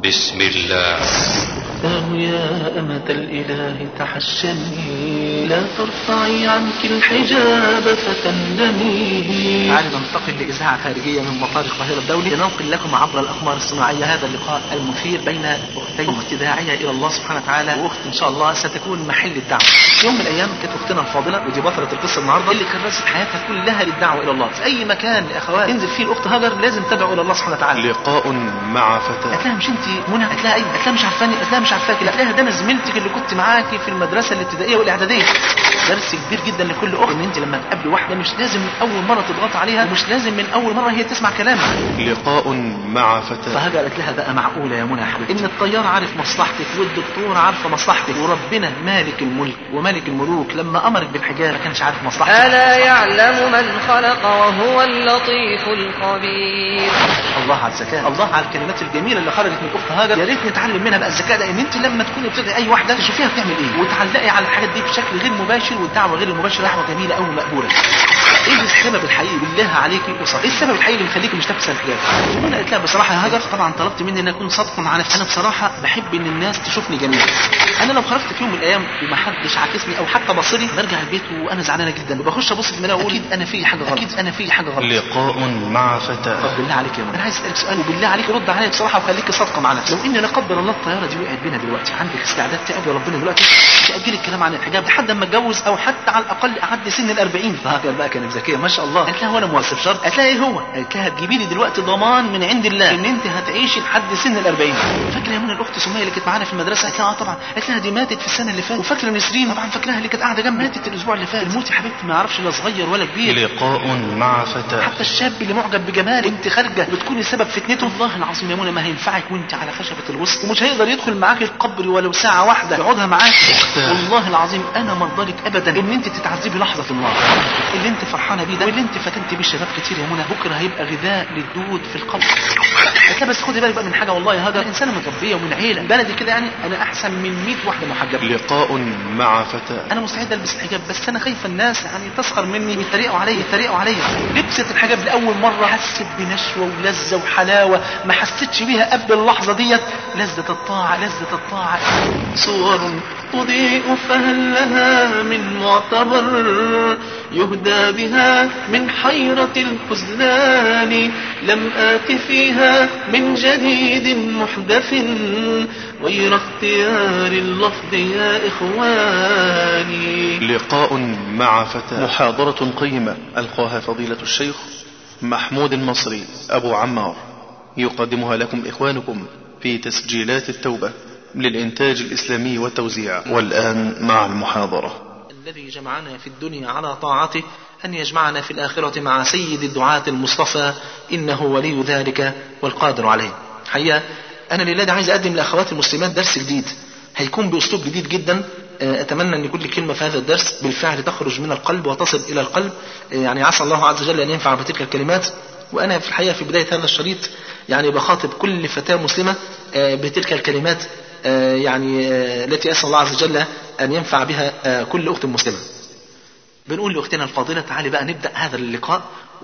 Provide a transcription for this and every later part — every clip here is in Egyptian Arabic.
بسم الله أختاه يا أمة الإله تحشمي لا ترفعي عنك الحجاب فتندمي تعالوا ننتقل لإذاعة خارجية من مطار القاهرة الدولي لننقل لكم عبر الأقمار الصناعية هذا اللقاء المثير بين أختين أخت داعية إلى الله سبحانه وتعالى وأخت إن شاء الله ستكون محل الدعوة في يوم من الأيام كانت أختنا الفاضلة ودي بطلة القصة النهاردة اللي كرست حياتها كلها للدعوة إلى الله في أي مكان يا أخوات ينزل فيه الأخت هاجر لازم تدعو إلى الله سبحانه وتعالى لقاء مع فتاة قالت لها مش انت منى قالت لها ايوه قالت لها مش عارفاني قالت لها مش عارفاكي لا قالت لها ده انا زميلتك اللي كنت معاكي في المدرسه الابتدائيه والاعداديه درس كبير جدا لكل اخت ان انت لما تقابلي واحده مش لازم من اول مره تضغط عليها ومش لازم من اول مره هي تسمع كلامك لقاء مع فتاة فهاجر قالت لها بقى معقوله يا منى يا حبيبتي ان الطيار عارف مصلحتك والدكتور عارفه مصلحتك وربنا مالك الملك وملك الملوك لما امرك بالحجاب ما كانش عارف مصلحتك ألا يعلم من خلق وهو اللطيف الخبير الله على الذكاء الله على الكلمات الجميله اللي خرجت من الاخت هاجر يا ريت نتعلم منها بقى الذكاء ده ان انت لما تكوني بتدعي اي واحده تشوفيها بتعمل ايه وتعلقي على الحاجات دي بشكل غير مباشر والدعوه غير المباشره دعوه جميله قوي ومقبوله ايه السبب الحقيقي بالله عليكي قصر ايه السبب الحقيقي اللي مخليكي مش لابسه الحجاب وانا قلت لها بصراحه يا هاجر طبعا طلبت مني ان اكون صادق مع نفسي انا بصراحه بحب ان الناس تشوفني جميل انا لو خرجت في يوم من الايام وما حدش عاكسني او حتى بصري برجع البيت وانا زعلانه جدا وبخش ابص في المرايه واقول اكيد انا في حاجه غلط اكيد انا في حاجه غلط لقاء مع فتاة طب بالله عليك يا منى انا عايز اسالك سؤال وبالله عليك رد عليا بصراحه وخليكي صادقه مع نفسك لو ان لا قدر الله الطياره دي وقعت بينا دلوقتي عندك استعداد تقابل ربنا دلوقتي تاجلي الكلام عن الحجاب لحد اما اتجوز او حتى على الاقل اعدي سن ال 40 فهاجر بقى كانت ذكيه ما شاء الله قالت لها وانا موظف شرط قالت لها ايه هو قالت لها هتجيبي لي دلوقتي ضمان من عند الله ان انت هتعيشي لحد سن ال 40 فاكره يا منى الاخت سميه اللي كانت معانا في المدرسه قالت لها اه طبعا قالت لها دي ماتت في السنه اللي فاتت وفاكره نسرين طبعا فاكراها اللي كانت قاعده جنب ماتت الاسبوع اللي فات الموت يا حبيبتي ما يعرفش لا صغير ولا كبير لقاء مع فتاة حتى الشاب اللي معجب بجمالك وانت خارجه بتكوني سبب فتنته والله العظيم يا منى ما هينفعك وانت على خشبه الوسط ومش هيقدر يدخل معاك القبر ولو ساعه واحده يقعدها معاك والله العظيم انا مرضالك ابدا ان انت تتعذبي لحظه في النار اللي انت فرحانه بيه ده واللي انت فتنت بيه الشباب كتير يا منى بكره هيبقى غذاء للدود في القبر قالت لها بس خدي بالك بقى من حاجه والله يا هاجر انا انسانه متربيه ومن عيله بلدي كده يعني انا احسن من 100 واحده محجبه لقاء مع فتاة انا مستعد البس الحجاب بس انا خايفه الناس يعني تسخر مني ويتريقوا عليا يتريقوا عليا لبست الحجاب لاول مره حست بنشوه ولذه وحلاوه ما حسيتش بيها قبل اللحظه ديت لذه الطاعه لذه الطاعه صور تضيء فهل لها من معتبر يهدى بها من حيرة الخذلان لم آت فيها من جديد محدث غير اختيار اللفظ يا إخواني لقاء مع فتاة محاضرة قيمة ألقاها فضيلة الشيخ محمود المصري أبو عمار يقدمها لكم إخوانكم في تسجيلات التوبة للإنتاج الإسلامي والتوزيع والآن مع المحاضرة الذي جمعنا في الدنيا على طاعته أن يجمعنا في الآخرة مع سيد الدعاة المصطفى إنه ولي ذلك والقادر عليه حقيقة أنا لله عايز أقدم لأخوات المسلمات درس جديد هيكون بأسلوب جديد جدا أتمنى أن كل كلمة في هذا الدرس بالفعل تخرج من القلب وتصل إلى القلب يعني عسى الله عز وجل أن ينفع بتلك الكلمات وأنا في الحقيقة في بداية هذا الشريط يعني بخاطب كل فتاة مسلمة بتلك الكلمات يعني التي أسأل الله عز وجل أن ينفع بها كل أخت مسلمة بنقول لأختنا الفاضلة تعالي بقى نبدأ هذا اللقاء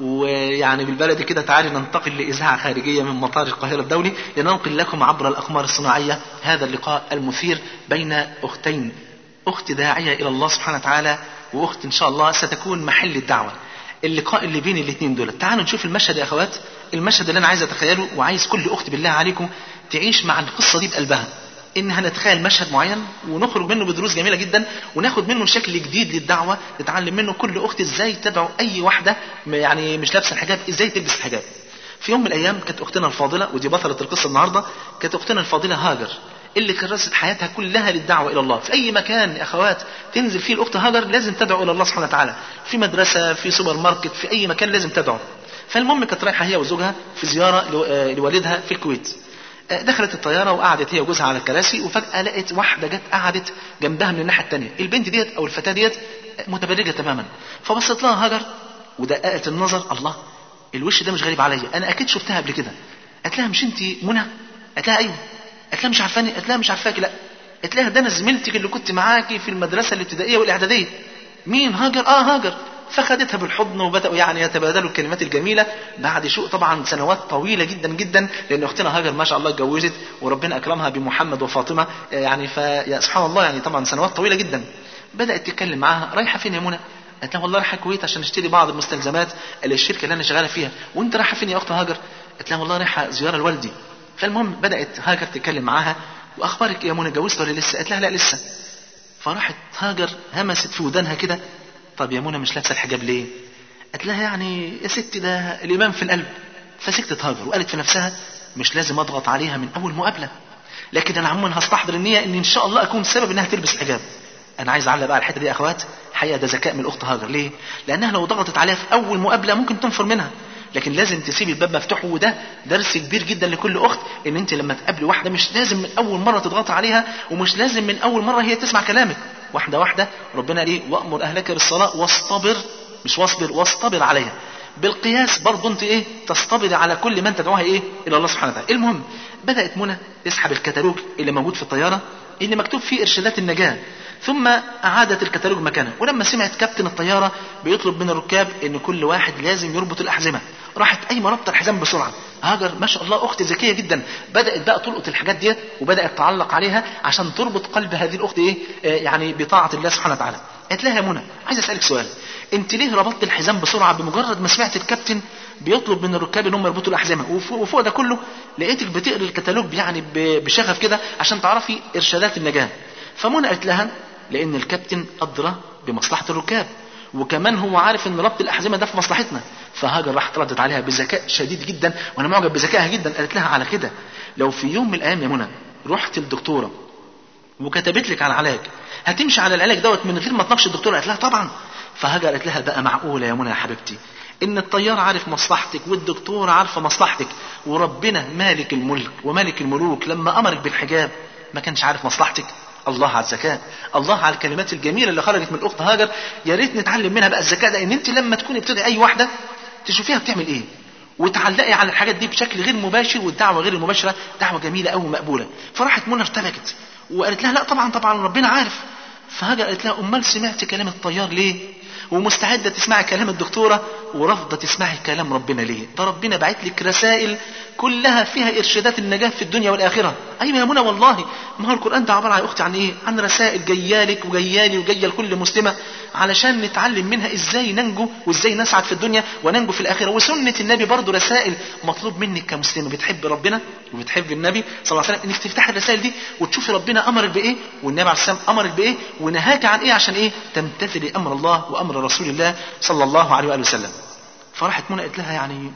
ويعني بالبلد كده تعالي ننتقل لإذاعة خارجية من مطار القاهرة الدولي لننقل لكم عبر الأقمار الصناعية هذا اللقاء المثير بين أختين أخت داعية إلى الله سبحانه وتعالى وأخت إن شاء الله ستكون محل الدعوة اللقاء اللي بين الاثنين دول تعالوا نشوف المشهد يا أخوات المشهد اللي أنا عايز أتخيله وعايز كل أخت بالله عليكم تعيش مع القصة دي بقلبها ان هنتخيل مشهد معين ونخرج منه بدروس جميله جدا وناخد منه شكل جديد للدعوه نتعلم منه كل اخت ازاي تدعو اي واحده يعني مش لابسه الحجاب ازاي تلبس الحجاب في يوم من الايام كانت اختنا الفاضله ودي بطله القصه النهارده كانت اختنا الفاضله هاجر اللي كرست حياتها كلها للدعوه الى الله في اي مكان يا اخوات تنزل فيه الاخت هاجر لازم تدعو الى الله سبحانه وتعالى في مدرسه في سوبر ماركت في اي مكان لازم تدعو فالمهم كانت رايحه هي وزوجها في زياره لوالدها في الكويت دخلت الطيارة وقعدت هي وجوزها على الكراسي وفجأة لقت واحدة جت قعدت جنبها من الناحية التانية البنت ديت أو الفتاة ديت متبرجة تماما فبصت لها هاجر ودققت النظر الله الوش ده مش غريب عليا أنا أكيد شفتها قبل كده قالت لها مش أنت منى قالت لها أيوه قالت لها مش عارفاني قالت لها مش عارفاكي لا قالت لها ده أنا زميلتك اللي كنت معاكي في المدرسة الابتدائية والإعدادية مين هاجر اه هاجر فخدتها بالحضن وبداوا يعني يتبادلوا الكلمات الجميله بعد شوق طبعا سنوات طويله جدا جدا لان اختنا هاجر ما شاء الله اتجوزت وربنا اكرمها بمحمد وفاطمه يعني فيا سبحان الله يعني طبعا سنوات طويله جدا بدات تتكلم معاها رايحه فين يا منى قالت لها والله رايحه الكويت عشان اشتري بعض المستلزمات اللي الشركه اللي انا شغاله فيها وانت رايحه فين يا اخت هاجر قالت لها والله رايحه زياره لوالدي فالمهم بدات هاجر تتكلم معاها واخبارك يا منى اتجوزت ولا لسه قالت لها لا لسه فراحت هاجر همست في ودانها كده طب يا منى مش لابسه الحجاب ليه قالت لها يعني يا ستي ده الايمان في القلب فسكتت هاجر وقالت في نفسها مش لازم اضغط عليها من اول مقابله لكن انا عموما هستحضر النيه ان ان شاء الله اكون سبب انها تلبس الحجاب انا عايز اعلق بقى على الحته دي يا اخوات حقيقه ده ذكاء من الاخت هاجر ليه لانها لو ضغطت عليها في اول مقابله ممكن تنفر منها لكن لازم تسيبي الباب مفتوح وده درس كبير جدا لكل اخت ان انت لما تقابلي واحده مش لازم من اول مره تضغطي عليها ومش لازم من اول مره هي تسمع كلامك واحده واحده ربنا ليه وامر اهلك بالصلاه واصطبر مش واصبر واصطبر عليها بالقياس برضه انت ايه تصطبري على كل من تدعوها ايه الى الله سبحانه وتعالى المهم بدات منى تسحب الكتالوج اللي موجود في الطياره اللي مكتوب فيه ارشادات النجاه ثم أعادت الكتالوج مكانه ولما سمعت كابتن الطيارة بيطلب من الركاب إن كل واحد لازم يربط الأحزمة راحت قايمة ربط الحزام بسرعة هاجر ما شاء الله أخت ذكية جدا بدأت بقى تلقط الحاجات ديت وبدأت تعلق عليها عشان تربط قلب هذه الأخت إيه آه يعني بطاعة الله سبحانه وتعالى قالت لها يا منى عايز أسألك سؤال أنت ليه ربطت الحزام بسرعة بمجرد ما سمعت الكابتن بيطلب من الركاب ان هم يربطوا الاحزمه وفوق, وفوق ده كله لقيتك بتقري الكتالوج يعني بشغف كده عشان تعرفي ارشادات النجاه فمنى قالت لها لان الكابتن ادرى بمصلحه الركاب وكمان هو عارف ان ربط الاحزمه ده في مصلحتنا فهاجر راحت ردت عليها بذكاء شديد جدا وانا معجب بذكائها جدا قالت لها على كده لو في يوم من الايام يا منى رحت الدكتوره وكتبت لك على علاج هتمشي على العلاج دوت من غير ما تناقش الدكتوره قالت لها طبعا فهاجر قالت لها بقى معقوله يا منى يا حبيبتي ان الطيار عارف مصلحتك والدكتور عارفه مصلحتك وربنا مالك الملك ومالك الملوك لما امرك بالحجاب ما كانش عارف مصلحتك الله على الذكاء الله على الكلمات الجميله اللي خرجت من الاخت هاجر يا ريت نتعلم منها بقى الذكاء ده ان انت لما تكوني بتدعي اي واحده تشوفيها بتعمل ايه وتعلقي على الحاجات دي بشكل غير مباشر والدعوه غير المباشره دعوه جميله قوي ومقبوله فراحت منى ارتبكت وقالت لها لا طبعا طبعا ربنا عارف فهاجر قالت لها امال سمعت كلام الطيار ليه ومستعده تسمعي كلام الدكتوره ورافضه تسمعي كلام ربنا ليه ده ربنا بعت لك رسائل كلها فيها ارشادات النجاه في الدنيا والاخره ايوه يا منى والله ما هو القران ده عباره عن اختي عن ايه عن رسائل جايالك وجايالي وجايه لكل مسلمه علشان نتعلم منها ازاي ننجو وازاي نسعد في الدنيا وننجو في الاخره وسنه النبي برضه رسائل مطلوب منك كمسلمه بتحب ربنا وبتحب النبي صلى الله عليه وسلم انك تفتحي الرسائل دي وتشوفي ربنا امرك بايه والنبي عليه السلام امرك بايه ونهاك عن ايه عشان ايه تمتثلي امر الله وامر رسول الله صلى الله عليه واله وسلم فراحت منى قالت لها يعني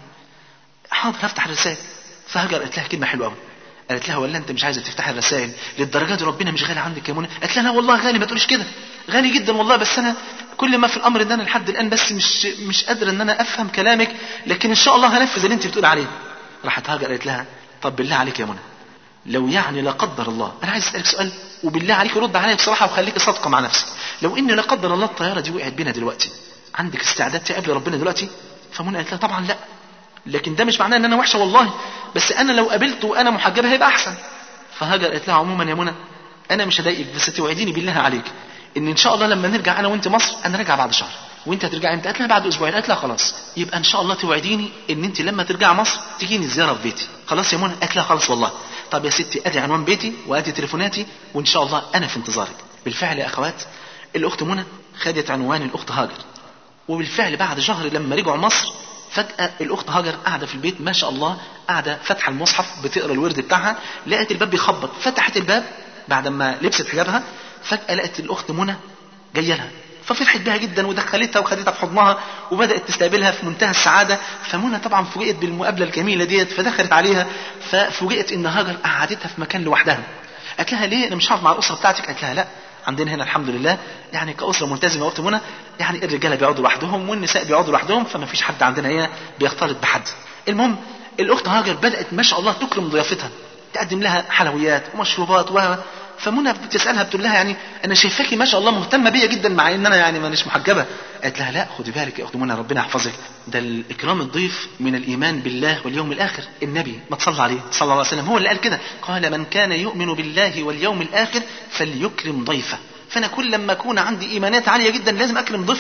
حاضر هفتح الرسائل فهاجر قالت لها كلمه حلوه قوي قالت لها ولا انت مش عايزه تفتحي الرسائل للدرجه دي ربنا مش غالي عندك يا منى قالت لها لا والله غالي ما تقوليش كده غالي جدا والله بس انا كل ما في الامر ده انا لحد الان بس مش مش قادره ان انا افهم كلامك لكن ان شاء الله هنفذ اللي انت بتقول عليه راحت هاجر قالت لها طب بالله عليك يا منى لو يعني لا قدر الله انا عايز اسالك سؤال وبالله عليك رد عليا بصراحه وخليكي صادقه مع نفسك لو ان لا قدر الله الطياره دي وقعت بينا دلوقتي عندك استعداد تقابلي ربنا دلوقتي فمنى قالت لها طبعا لا لكن ده مش معناه ان انا وحشه والله بس انا لو قابلته وانا محجبه هيبقى احسن فهاجر قالت لها عموما يا منى انا مش هضايقك بس توعديني بالله عليك ان ان شاء الله لما نرجع انا وانت مصر انا راجع بعد شهر وانت هترجعي امتى قالت لها بعد اسبوعين قالت لها خلاص يبقى ان شاء الله توعديني ان انت لما ترجعي مصر تجيني زياره في بيتي خلاص يا منى قالت لها خلاص والله طب يا ستي ادي عنوان بيتي وادي تليفوناتي وان شاء الله انا في انتظارك بالفعل يا اخوات الاخت منى خدت عنوان الاخت هاجر وبالفعل بعد شهر لما رجعوا مصر فجأة الأخت هاجر قاعدة في البيت ما شاء الله قاعدة فاتحة المصحف بتقرا الورد بتاعها لقت الباب بيخبط فتحت الباب بعد ما لبست حجابها فجأة لقت الأخت منى جاية لها ففرحت بها جدا ودخلتها وخدتها في حضنها وبدأت تستقبلها في منتهى السعادة فمنى طبعا فوجئت بالمقابلة الجميلة ديت فدخلت عليها ففوجئت إن هاجر قعدتها في مكان لوحدها قالت لها ليه أنا مش هقعد مع الأسرة بتاعتك قالت لها لا عندنا هنا الحمد لله يعني كأسرة ملتزمة وقت منى يعني الرجالة بيقعدوا لوحدهم والنساء بيقعدوا لوحدهم فما فيش حد عندنا هنا بيختلط بحد المهم الأخت هاجر بدأت ما شاء الله تكرم ضيافتها تقدم لها حلويات ومشروبات و فمنى بتسالها بتقول لها يعني انا شايفاكي ما شاء الله مهتمه بيا جدا مع ان انا يعني مانيش محجبه قالت لها لا خدي بالك يا اخت منى ربنا يحفظك ده الاكرام الضيف من الايمان بالله واليوم الاخر النبي ما تصلى عليه صلى الله عليه وسلم هو اللي قال كده قال من كان يؤمن بالله واليوم الاخر فليكرم ضيفه فانا كل لما اكون عندي ايمانات عاليه جدا لازم اكرم ضيفتي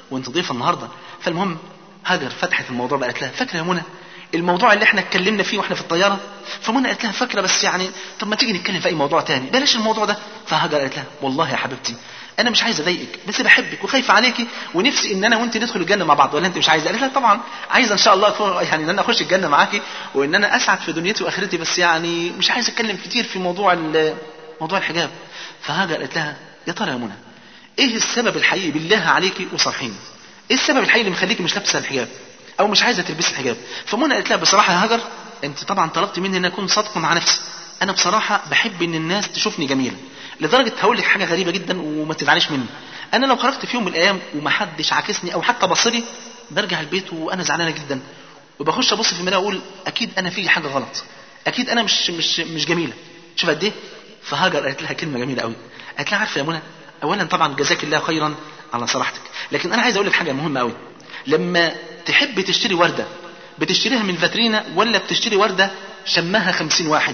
وانت ضيفه النهارده فالمهم هاجر فتحت الموضوع بقى قالت لها فاكره يا منى الموضوع اللي احنا اتكلمنا فيه واحنا في الطياره فمنى قالت لها فاكره بس يعني طب ما تيجي نتكلم في اي موضوع تاني بلاش الموضوع ده فهاجر قالت لها والله يا حبيبتي انا مش عايز اضايقك بس بحبك وخايفه عليكي ونفسي ان انا وانت ندخل الجنه مع بعض ولا انت مش عايزه قالت لها طبعا عايزه ان شاء الله أكون- يعني ان انا اخش الجنه معاكي وان انا اسعد في دنيتي واخرتي بس يعني مش عايز اتكلم كتير في موضوع ال- موضوع الحجاب فهاجر قالت لها يا ترى يا منى ايه السبب الحقيقي بالله عليكي وصرحيني ايه السبب الحقيقي اللي مخليكي مش لابسه الحجاب او مش عايزه تلبسي الحجاب فمنى قالت لها بصراحه يا هاجر انت طبعا طلبت مني ان اكون صادقه مع نفسي انا بصراحه بحب ان الناس تشوفني جميله لدرجه هقول لك حاجه غريبه جدا وما تزعليش مني انا لو خرجت في يوم من الايام ومحدش عاكسني او حتى بصلي برجع البيت وانا زعلانه جدا وبخش ابص في المرايه واقول اكيد انا في حاجه غلط اكيد انا مش مش مش جميله شوف قد ايه فهاجر قالت لها كلمه جميله قوي قالت لها عارفه يا منى اولا طبعا جزاك الله خيرا على صراحتك لكن انا عايز اقول لك حاجه مهمه قوي لما تحب تشتري ورده بتشتريها من فاترينا ولا بتشتري ورده شمها خمسين واحد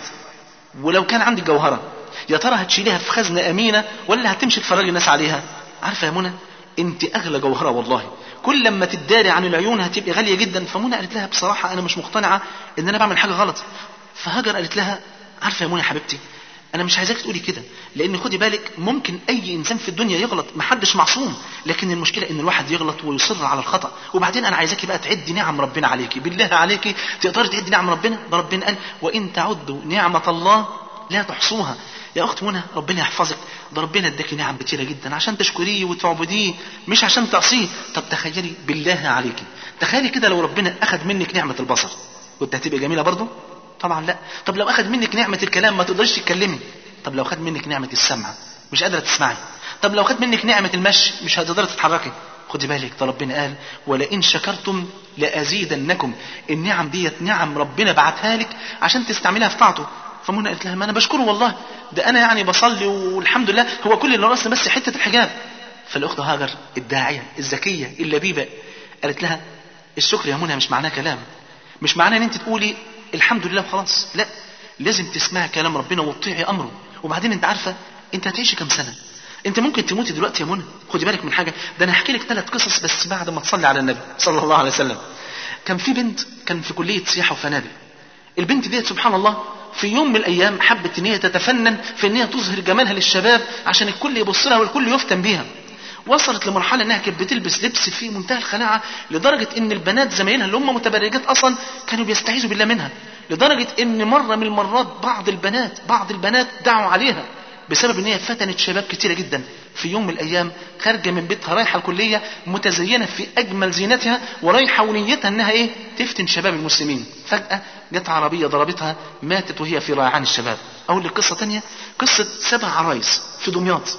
ولو كان عندك جوهره يا ترى هتشيليها في خزنه امينه ولا هتمشي تفرجي الناس عليها عارفه يا منى انت اغلى جوهره والله كل لما تداري عن العيون هتبقي غاليه جدا فمنى قالت لها بصراحه انا مش مقتنعه ان انا بعمل حاجه غلط فهاجر قالت لها عارفه يا منى يا حبيبتي انا مش عايزاك تقولي كده لان خدي بالك ممكن اي انسان في الدنيا يغلط محدش معصوم لكن المشكله ان الواحد يغلط ويصر على الخطا وبعدين انا عايزاكي بقى تعدي نعم ربنا عليكي بالله عليكي تقدري تعدي نعم ربنا ده ربنا قال وان تعدوا نعمه الله لا تحصوها يا اخت منى ربنا يحفظك ده ربنا اداكي نعم كتيره جدا عشان تشكريه وتعبديه مش عشان تعصيه طب تخيلي بالله عليكي تخيلي كده لو ربنا اخذ منك نعمه البصر كنت هتبقى جميله برضه طبعا لا طب لو اخذ منك نعمه الكلام ما تقدرش تتكلمي طب لو خد منك نعمه السمع مش قادره تسمعي طب لو خد منك نعمه المشي مش هتقدري تتحركي خدي بالك ده ربنا قال ولئن شكرتم لازيدنكم النعم ديت نعم ربنا بعتها لك عشان تستعملها في طاعته فمنى قالت لها ما انا بشكره والله ده انا يعني بصلي والحمد لله هو كل اللي ناقصني بس حته الحجاب فالاخت هاجر الداعيه الذكيه اللبيبه قالت لها الشكر يا منى مش معناه كلام مش معناه ان انت تقولي الحمد لله وخلاص لا لازم تسمعي كلام ربنا وتطيعي امره وبعدين انت عارفه انت هتعيشي كام سنه انت ممكن تموتي دلوقتي يا منى خدي بالك من حاجه ده انا هحكي لك ثلاث قصص بس بعد ما تصلي على النبي صلى الله عليه وسلم كان في بنت كان في كليه سياحه وفنادق البنت ديت سبحان الله في يوم من الايام حبت ان هي تتفنن في ان هي تظهر جمالها للشباب عشان الكل يبص لها والكل يفتن بيها وصلت لمرحلة انها كانت بتلبس لبس في منتهى الخلاعة لدرجة ان البنات زمايلها اللي هم متبرجات اصلا كانوا بيستعيذوا بالله منها لدرجة ان مرة من المرات بعض البنات بعض البنات دعوا عليها بسبب ان هي فتنت شباب كتيرة جدا في يوم من الايام خارجة من بيتها رايحة الكلية متزينة في اجمل زينتها ورايحة ونيتها انها ايه تفتن شباب المسلمين فجأة جت عربية ضربتها ماتت وهي في ريعان الشباب اقول لك قصة تانية قصة سبع عرايس في دمياط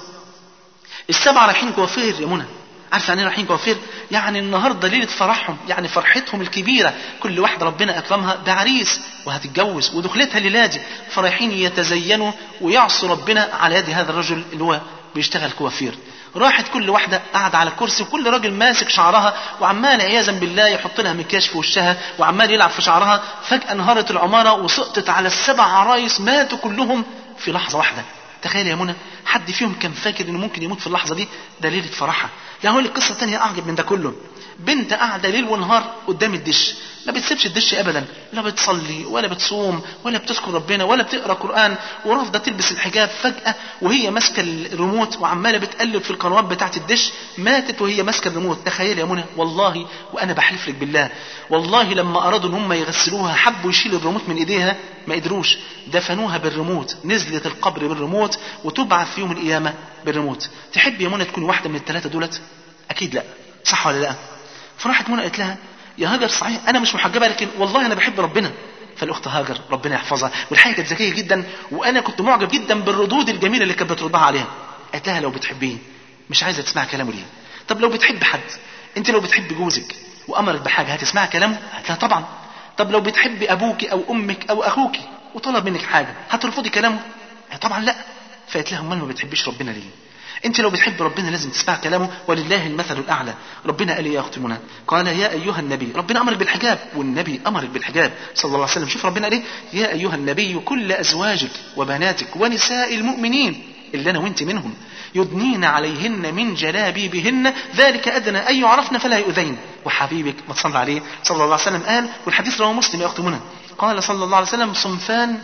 السبعة رايحين كوافير يا منى عارفه يعني إيه رايحين كوافير يعني النهارده ليله فرحهم يعني فرحتهم الكبيره كل واحده ربنا اكرمها بعريس وهتتجوز ودخلتها ليلادي فرايحين يتزينوا ويعصوا ربنا على يد هذا الرجل اللي هو بيشتغل كوافير راحت كل واحده قاعده على الكرسي وكل راجل ماسك شعرها وعمال عياذا بالله يحط لها مكياج في وشها وعمال يلعب في شعرها فجاه انهارت العماره وسقطت على السبع عرايس ماتوا كلهم في لحظه واحده تخيل يا منى حد فيهم كان فاكر انه ممكن يموت في اللحظه دي ده ليله فرحها لا هقول لك قصه تانية اعجب من ده كله بنت قاعده ليل ونهار قدام الدش ما بتسيبش الدش ابدا لا بتصلي ولا بتصوم ولا بتذكر ربنا ولا بتقرا قران ورافضه تلبس الحجاب فجاه وهي ماسكه الريموت وعماله بتقلب في القنوات بتاعه الدش ماتت وهي ماسكه الريموت تخيل يا منى والله وانا بحلف لك بالله والله لما ارادوا ان هم يغسلوها حبوا يشيلوا الريموت من ايديها ما قدروش دفنوها بالريموت نزلت القبر بالريموت وتبعث في يوم القيامه بالريموت تحب يا منى تكون واحده من الثلاثه دولت اكيد لا صح ولا لا فراحت منى قالت لها يا هاجر صحيح انا مش محجبه لكن والله انا بحب ربنا فالاخت هاجر ربنا يحفظها والحقيقه كانت ذكيه جدا وانا كنت معجب جدا بالردود الجميله اللي كانت بتردها عليها قالت لها لو بتحبيه مش عايزه تسمع كلامه ليه طب لو بتحب حد انت لو بتحب جوزك وامرك بحاجه هتسمع كلامه قالت لها طبعا طب لو بتحب ابوك او امك او اخوك وطلب منك حاجه هترفضي كلامه قالت طبعا لا فقالت لها امال ما بتحبيش ربنا ليه انت لو بتحب ربنا لازم تسمع كلامه ولله المثل الاعلى ربنا قال يا اختي منى قال يا ايها النبي ربنا امرك بالحجاب والنبي امرك بالحجاب صلى الله عليه وسلم شوف ربنا قال ايه يا ايها النبي كل ازواجك وبناتك ونساء المؤمنين اللي انا وانت منهم يدنين عليهن من جلابيبهن ذلك ادنى ان يعرفن فلا يؤذين وحبيبك ما تصلى عليه صلى الله عليه وسلم قال والحديث رواه مسلم يا اخت منى قال صلى الله عليه وسلم صنفان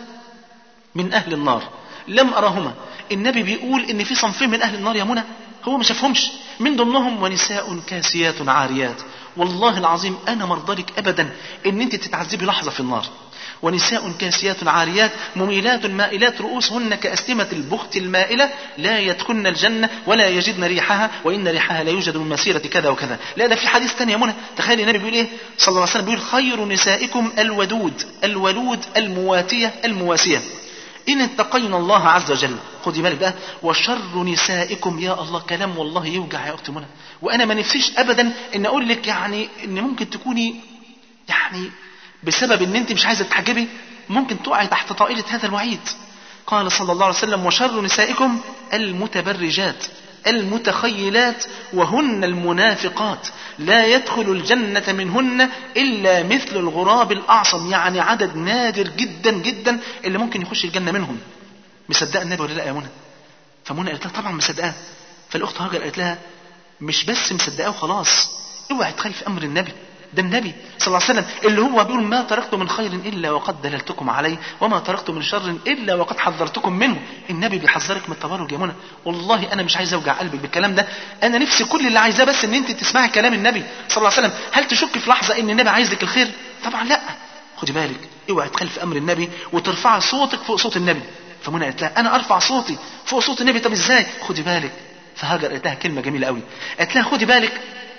من اهل النار لم ارهما النبي بيقول ان في صنفين من اهل النار يا منى هو ما شافهمش من ضمنهم ونساء كاسيات عاريات والله العظيم انا مرضلك ابدا ان انت تتعذبي لحظه في النار ونساء كاسيات عاريات مميلات مائلات رؤوسهن كأسلمة البخت المائلة لا يدخلن الجنة ولا يجدن ريحها وإن ريحها لا يوجد من مسيرة كذا وكذا لا ده في حديث تاني يا منى تخيل النبي بيقول إيه صلى الله عليه وسلم بيقول خير نسائكم الودود الولود المواتية المواسية إن اتقينا الله عز وجل خدي بالك بقى وشر نسائكم يا الله كلام والله يوجع يا أخت منى وأنا ما نفسيش أبدا إن أقول لك يعني إن ممكن تكوني يعني بسبب ان انت مش عايزه تحجبي ممكن تقعي تحت طائله هذا الوعيد قال صلى الله عليه وسلم وشر نسائكم المتبرجات المتخيلات وهن المنافقات لا يدخل الجنة منهن إلا مثل الغراب الأعصم يعني عدد نادر جدا جدا اللي ممكن يخش الجنة منهم مصدقة النبي ولا لا يا منى فمنى قالت لها طبعا مصدقاه فالأخت هاجر قالت لها مش بس مصدقاه وخلاص اوعي تخالف أمر النبي ده النبي صلى الله عليه وسلم اللي هو بيقول ما تركت من خير الا وقد دللتكم عليه وما تركت من شر الا وقد حذرتكم منه النبي بيحذرك من التبرج يا منى والله انا مش عايز اوجع قلبك بالكلام ده انا نفسي كل اللي عايزاه بس ان انت تسمعي كلام النبي صلى الله عليه وسلم هل تشك في لحظه ان النبي عايز لك الخير طبعا لا خدي بالك اوعي تخالف امر النبي وترفعي صوتك فوق صوت النبي فمنى قالت لها انا ارفع صوتي فوق صوت النبي طب ازاي خدي بالك فهاجر قالت لها كلمه جميله قوي قالت لها خدي بالك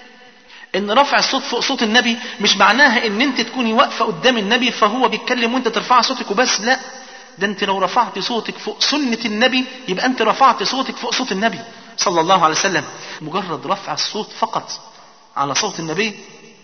ان رفع الصوت فوق صوت النبي مش معناها ان انت تكوني واقفه قدام النبي فهو بيتكلم وانت ترفعي صوتك وبس لا ده انت لو رفعت صوتك فوق سنه النبي يبقى انت رفعت صوتك فوق صوت النبي صلى الله عليه وسلم مجرد رفع الصوت فقط على صوت النبي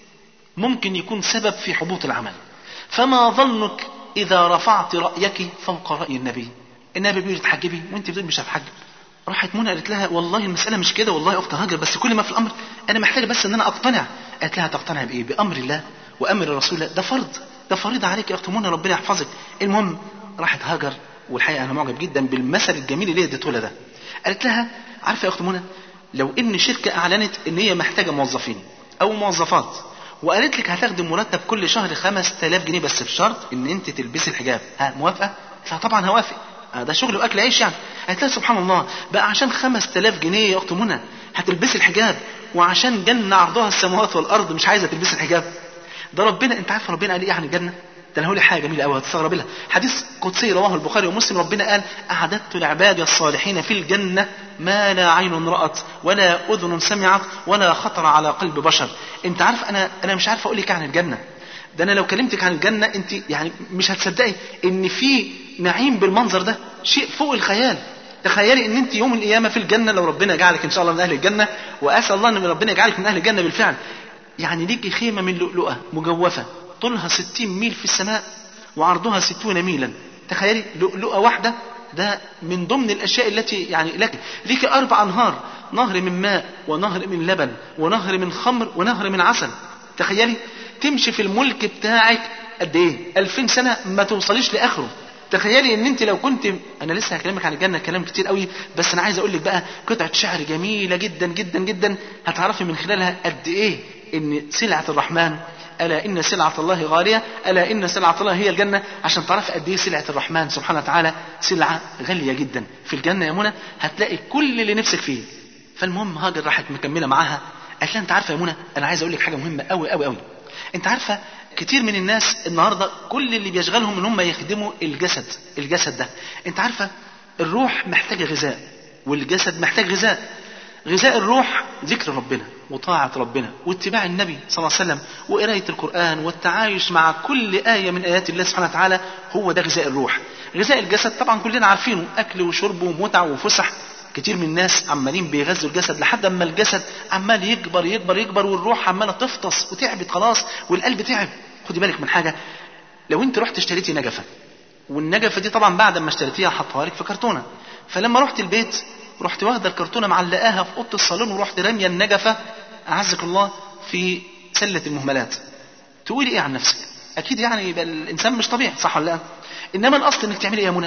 ممكن يكون سبب في حبوط العمل فما ظنك اذا رفعت رايك فوق راي النبي النبي بيقول تحجبي وانت بتقول مش هتحجب راحت منى قالت لها والله المسألة مش كده والله يا أخت هاجر بس كل ما في الأمر أنا محتاجة بس إن أنا أقتنع قالت لها تقتنع بإيه؟ بأمر الله وأمر الرسول ده فرض ده فريضة عليك يا أخت منى ربنا يحفظك المهم راحت هاجر والحقيقة أنا معجب جدا بالمثل الجميل اللي هي اديته لها ده قالت لها عارفة يا أخت منى لو إن شركة أعلنت إن هي محتاجة موظفين أو موظفات وقالت لك هتاخدي مرتب كل شهر 5000 جنيه بس بشرط ان انت تلبسي الحجاب ها موافقه؟ قالت لها طبعا هوافق آه ده شغل واكل عيش يعني قالت لها سبحان الله بقى عشان 5000 جنيه يا اخت منى هتلبسي الحجاب وعشان جنه عرضها السماوات والارض مش عايزه تلبسي الحجاب ده ربنا انت عارف ربنا قال ايه عن الجنه ده انا هقول لك حاجه جميله قوي هتستغرب لها حديث قدسي رواه البخاري ومسلم ربنا قال اعددت لعبادي الصالحين في الجنه ما لا عين رات ولا اذن سمعت ولا خطر على قلب بشر انت عارف انا انا مش عارف اقول لك عن الجنه ده انا لو كلمتك عن الجنه انت يعني مش هتصدقي ان في نعيم بالمنظر ده شيء فوق الخيال تخيلي ان انت يوم القيامه في الجنه لو ربنا جعلك ان شاء الله من اهل الجنه واسال الله ان ربنا يجعلك من اهل الجنه بالفعل يعني ليكي خيمه من لؤلؤه مجوفه طولها 60 ميل في السماء وعرضها 60 ميلا تخيلي لؤلؤه واحده ده من ضمن الاشياء التي يعني لك ليك اربع انهار نهر من ماء ونهر من لبن ونهر من خمر ونهر من عسل تخيلي تمشي في الملك بتاعك قد ايه 2000 سنه ما توصليش لاخره تخيلي ان انت لو كنت انا لسه هكلمك عن الجنه كلام كتير قوي بس انا عايز اقول لك بقى قطعه شعر جميله جدا جدا جدا هتعرفي من خلالها قد ايه ان سلعه الرحمن الا ان سلعه الله غاليه الا ان سلعه الله هي الجنه عشان تعرفي قد ايه سلعه الرحمن سبحانه وتعالى سلعه غاليه جدا في الجنه يا منى هتلاقي كل اللي نفسك فيه فالمهم هاجر راحت مكمله معاها قالت لها انت عارفه يا منى انا عايز اقول لك حاجه مهمه قوي قوي قوي انت عارفه كتير من الناس النهارده كل اللي بيشغلهم ان هم يخدموا الجسد الجسد ده انت عارفه الروح محتاجه غذاء والجسد محتاج غذاء غذاء الروح ذكر ربنا وطاعة ربنا واتباع النبي صلى الله عليه وسلم وقراية القرآن والتعايش مع كل آية من آيات الله سبحانه وتعالى هو ده غذاء الروح غذاء الجسد طبعا كلنا عارفينه أكل وشرب ومتع وفسح كتير من الناس عمالين بيغذوا الجسد لحد اما الجسد عمال يكبر يكبر يكبر والروح عماله تفطس وتعبت خلاص والقلب تعب خدي بالك من حاجه لو انت رحت اشتريتي نجفه والنجفه دي طبعا بعد ما اشتريتيها حطها لك في كرتونه فلما رحت البيت رحت واخده الكرتونه معلقاها في اوضه الصالون ورحت راميه النجفه اعزك الله في سله المهملات تقولي ايه عن نفسك اكيد يعني يبقى الانسان مش طبيعي صح ولا لا انما الاصل انك تعملي ايه يا منى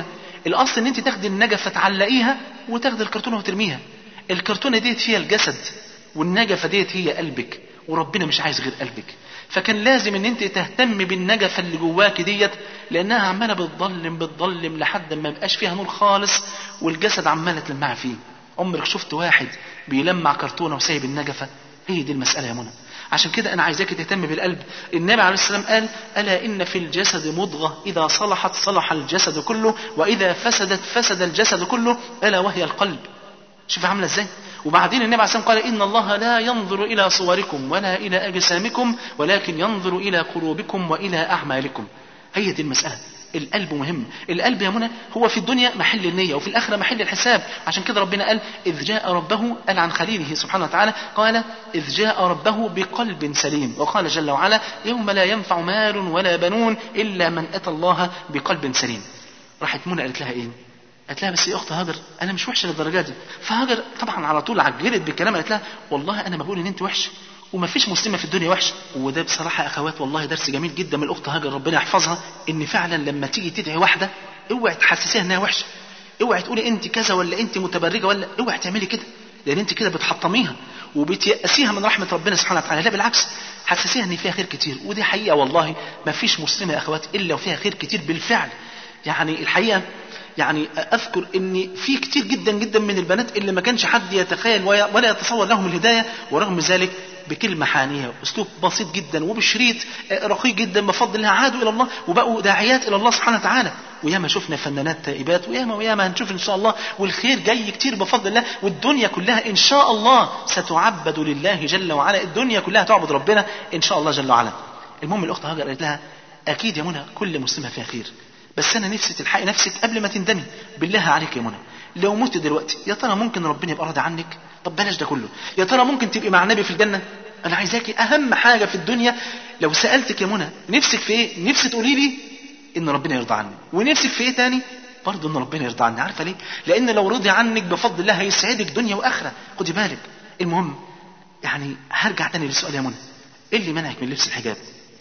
الاصل ان انت تاخدي النجفه تعلقيها وتاخدي الكرتونه وترميها الكرتونه ديت فيها الجسد والنجفه ديت هي قلبك وربنا مش عايز غير قلبك فكان لازم ان انت تهتم بالنجفه اللي جواك ديت لانها عماله بتضلم بتضلم لحد ما يبقاش فيها نور خالص والجسد عماله تلمع فيه عمرك شفت واحد بيلمع كرتونه وسايب النجفه هي دي المساله يا منى عشان كده انا عايزاك تهتم بالقلب النبي عليه السلام قال الا ان في الجسد مضغه اذا صلحت صلح الجسد كله واذا فسدت فسد الجسد كله الا وهي القلب شوف عامله ازاي وبعدين النبي عليه الصلاه والسلام قال ان الله لا ينظر الى صوركم ولا الى اجسامكم ولكن ينظر الى قلوبكم والى اعمالكم هي دي المساله القلب مهم القلب يا منى هو في الدنيا محل النية وفي الآخرة محل الحساب عشان كده ربنا قال إذ جاء ربه قال عن خليله سبحانه وتعالى قال إذ جاء ربه بقلب سليم وقال جل وعلا يوم لا ينفع مال ولا بنون إلا من أتى الله بقلب سليم راحت منى قالت لها إيه قالت لها بس يا اخت هاجر انا مش وحشه للدرجه دي فهاجر طبعا على طول عجلت بالكلام قالت لها والله انا ما بقول ان انت وحشه وما فيش مسلمه في الدنيا وحشه وده بصراحه يا اخوات والله درس جميل جدا من الاخت هاجر ربنا يحفظها ان فعلا لما تيجي تدعي واحده اوعي تحسسيها انها وحشه اوعي تقولي انت كذا ولا انت متبرجه ولا اوعي تعملي كده لان انت كده بتحطميها وبتيأسيها من رحمه ربنا سبحانه وتعالى لا بالعكس حسسيها ان فيها خير كتير ودي حقيقه والله ما فيش مسلمه يا اخوات الا وفيها خير كتير بالفعل يعني الحقيقه يعني اذكر ان في كتير جدا جدا من البنات اللي ما كانش حد يتخيل ولا يتصور لهم الهدايه ورغم ذلك بكلمه حانيه اسلوب بسيط جدا وبشريط رقيق جدا بفضل الله عادوا الى الله وبقوا داعيات الى الله سبحانه وتعالى وياما شفنا فنانات تائبات وياما وياما هنشوف ان شاء الله والخير جاي كتير بفضل الله والدنيا كلها ان شاء الله ستعبد لله جل وعلا الدنيا كلها تعبد ربنا ان شاء الله جل وعلا المهم الاخت هاجر قالت لها اكيد يا منى كل مسلمه فيها خير بس انا نفسي تلحقي نفسك قبل ما تندمي بالله عليك يا منى لو مت دلوقتي يا ترى ممكن ربنا يبقى راضي عنك طب بلاش ده كله يا ترى ممكن تبقي مع النبي في الجنه انا عايزاكي اهم حاجه في الدنيا لو سالتك يا منى نفسك في ايه نفسي تقولي لي ان ربنا يرضى عني ونفسك في ايه تاني برضه ان ربنا يرضى عني عارفه ليه لان لو رضي عنك بفضل الله هيسعدك دنيا واخره خدي بالك المهم يعني هرجع تاني للسؤال يا منى ايه اللي منعك من لبس الحجاب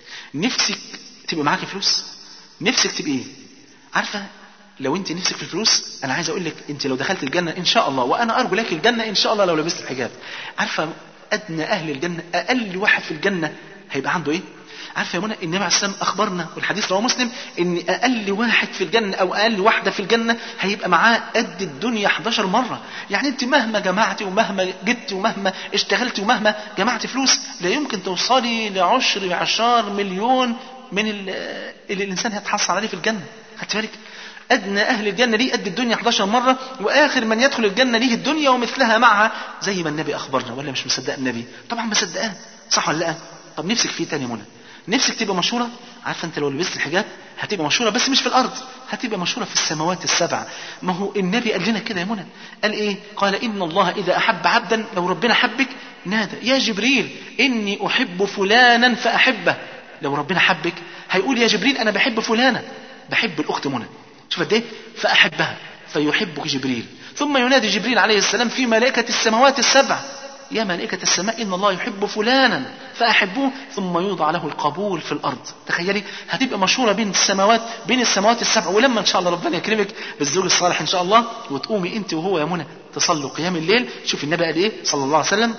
نفسك تبقى معاكي فلوس نفسك تبقى ايه عارفه لو انت نفسك في الفلوس انا عايز اقول لك انت لو دخلت الجنه ان شاء الله وانا ارجو لك الجنه ان شاء الله لو لبست الحجاب عارفه ادنى اهل الجنه اقل واحد في الجنه هيبقى عنده ايه عارفه يا منى النبي عليه السلام اخبرنا والحديث رواه مسلم ان اقل واحد في الجنه او اقل واحده في الجنه هيبقى معاه قد الدنيا 11 مره يعني انت مهما جمعتي ومهما جبتي ومهما اشتغلتي ومهما جمعتي فلوس لا يمكن توصلي لعشر عشار مليون من اللي الانسان هيتحصل عليه في الجنه خدت بالك ادنى اهل الجنه ليه قد الدنيا 11 مره واخر من يدخل الجنه ليه الدنيا ومثلها معها زي ما النبي اخبرنا ولا مش مصدق النبي طبعا مصدقاه صح ولا لا طب نفسك فيه تاني يا منى نفسك تبقى مشهوره عارفه انت لو لبست الحجاب هتبقى مشهوره بس مش في الارض هتبقى مشهوره في السماوات السبع ما هو النبي قال لنا كده يا منى قال ايه قال ان الله اذا احب عبدا لو ربنا حبك نادى يا جبريل اني احب فلانا فاحبه لو ربنا حبك هيقول يا جبريل انا بحب فلانه بحب الاخت منى شوف قد ايه فاحبها فيحبك جبريل ثم ينادي جبريل عليه السلام في ملائكه السماوات السبع يا ملائكة السماء إن الله يحب فلانا فأحبوه ثم يوضع له القبول في الأرض تخيلي هتبقى مشهورة بين السماوات بين السماوات السبع ولما إن شاء الله ربنا يكرمك بالزوج الصالح إن شاء الله وتقومي أنت وهو يا منى تصلوا قيام الليل شوف النبي قال إيه صلى الله عليه وسلم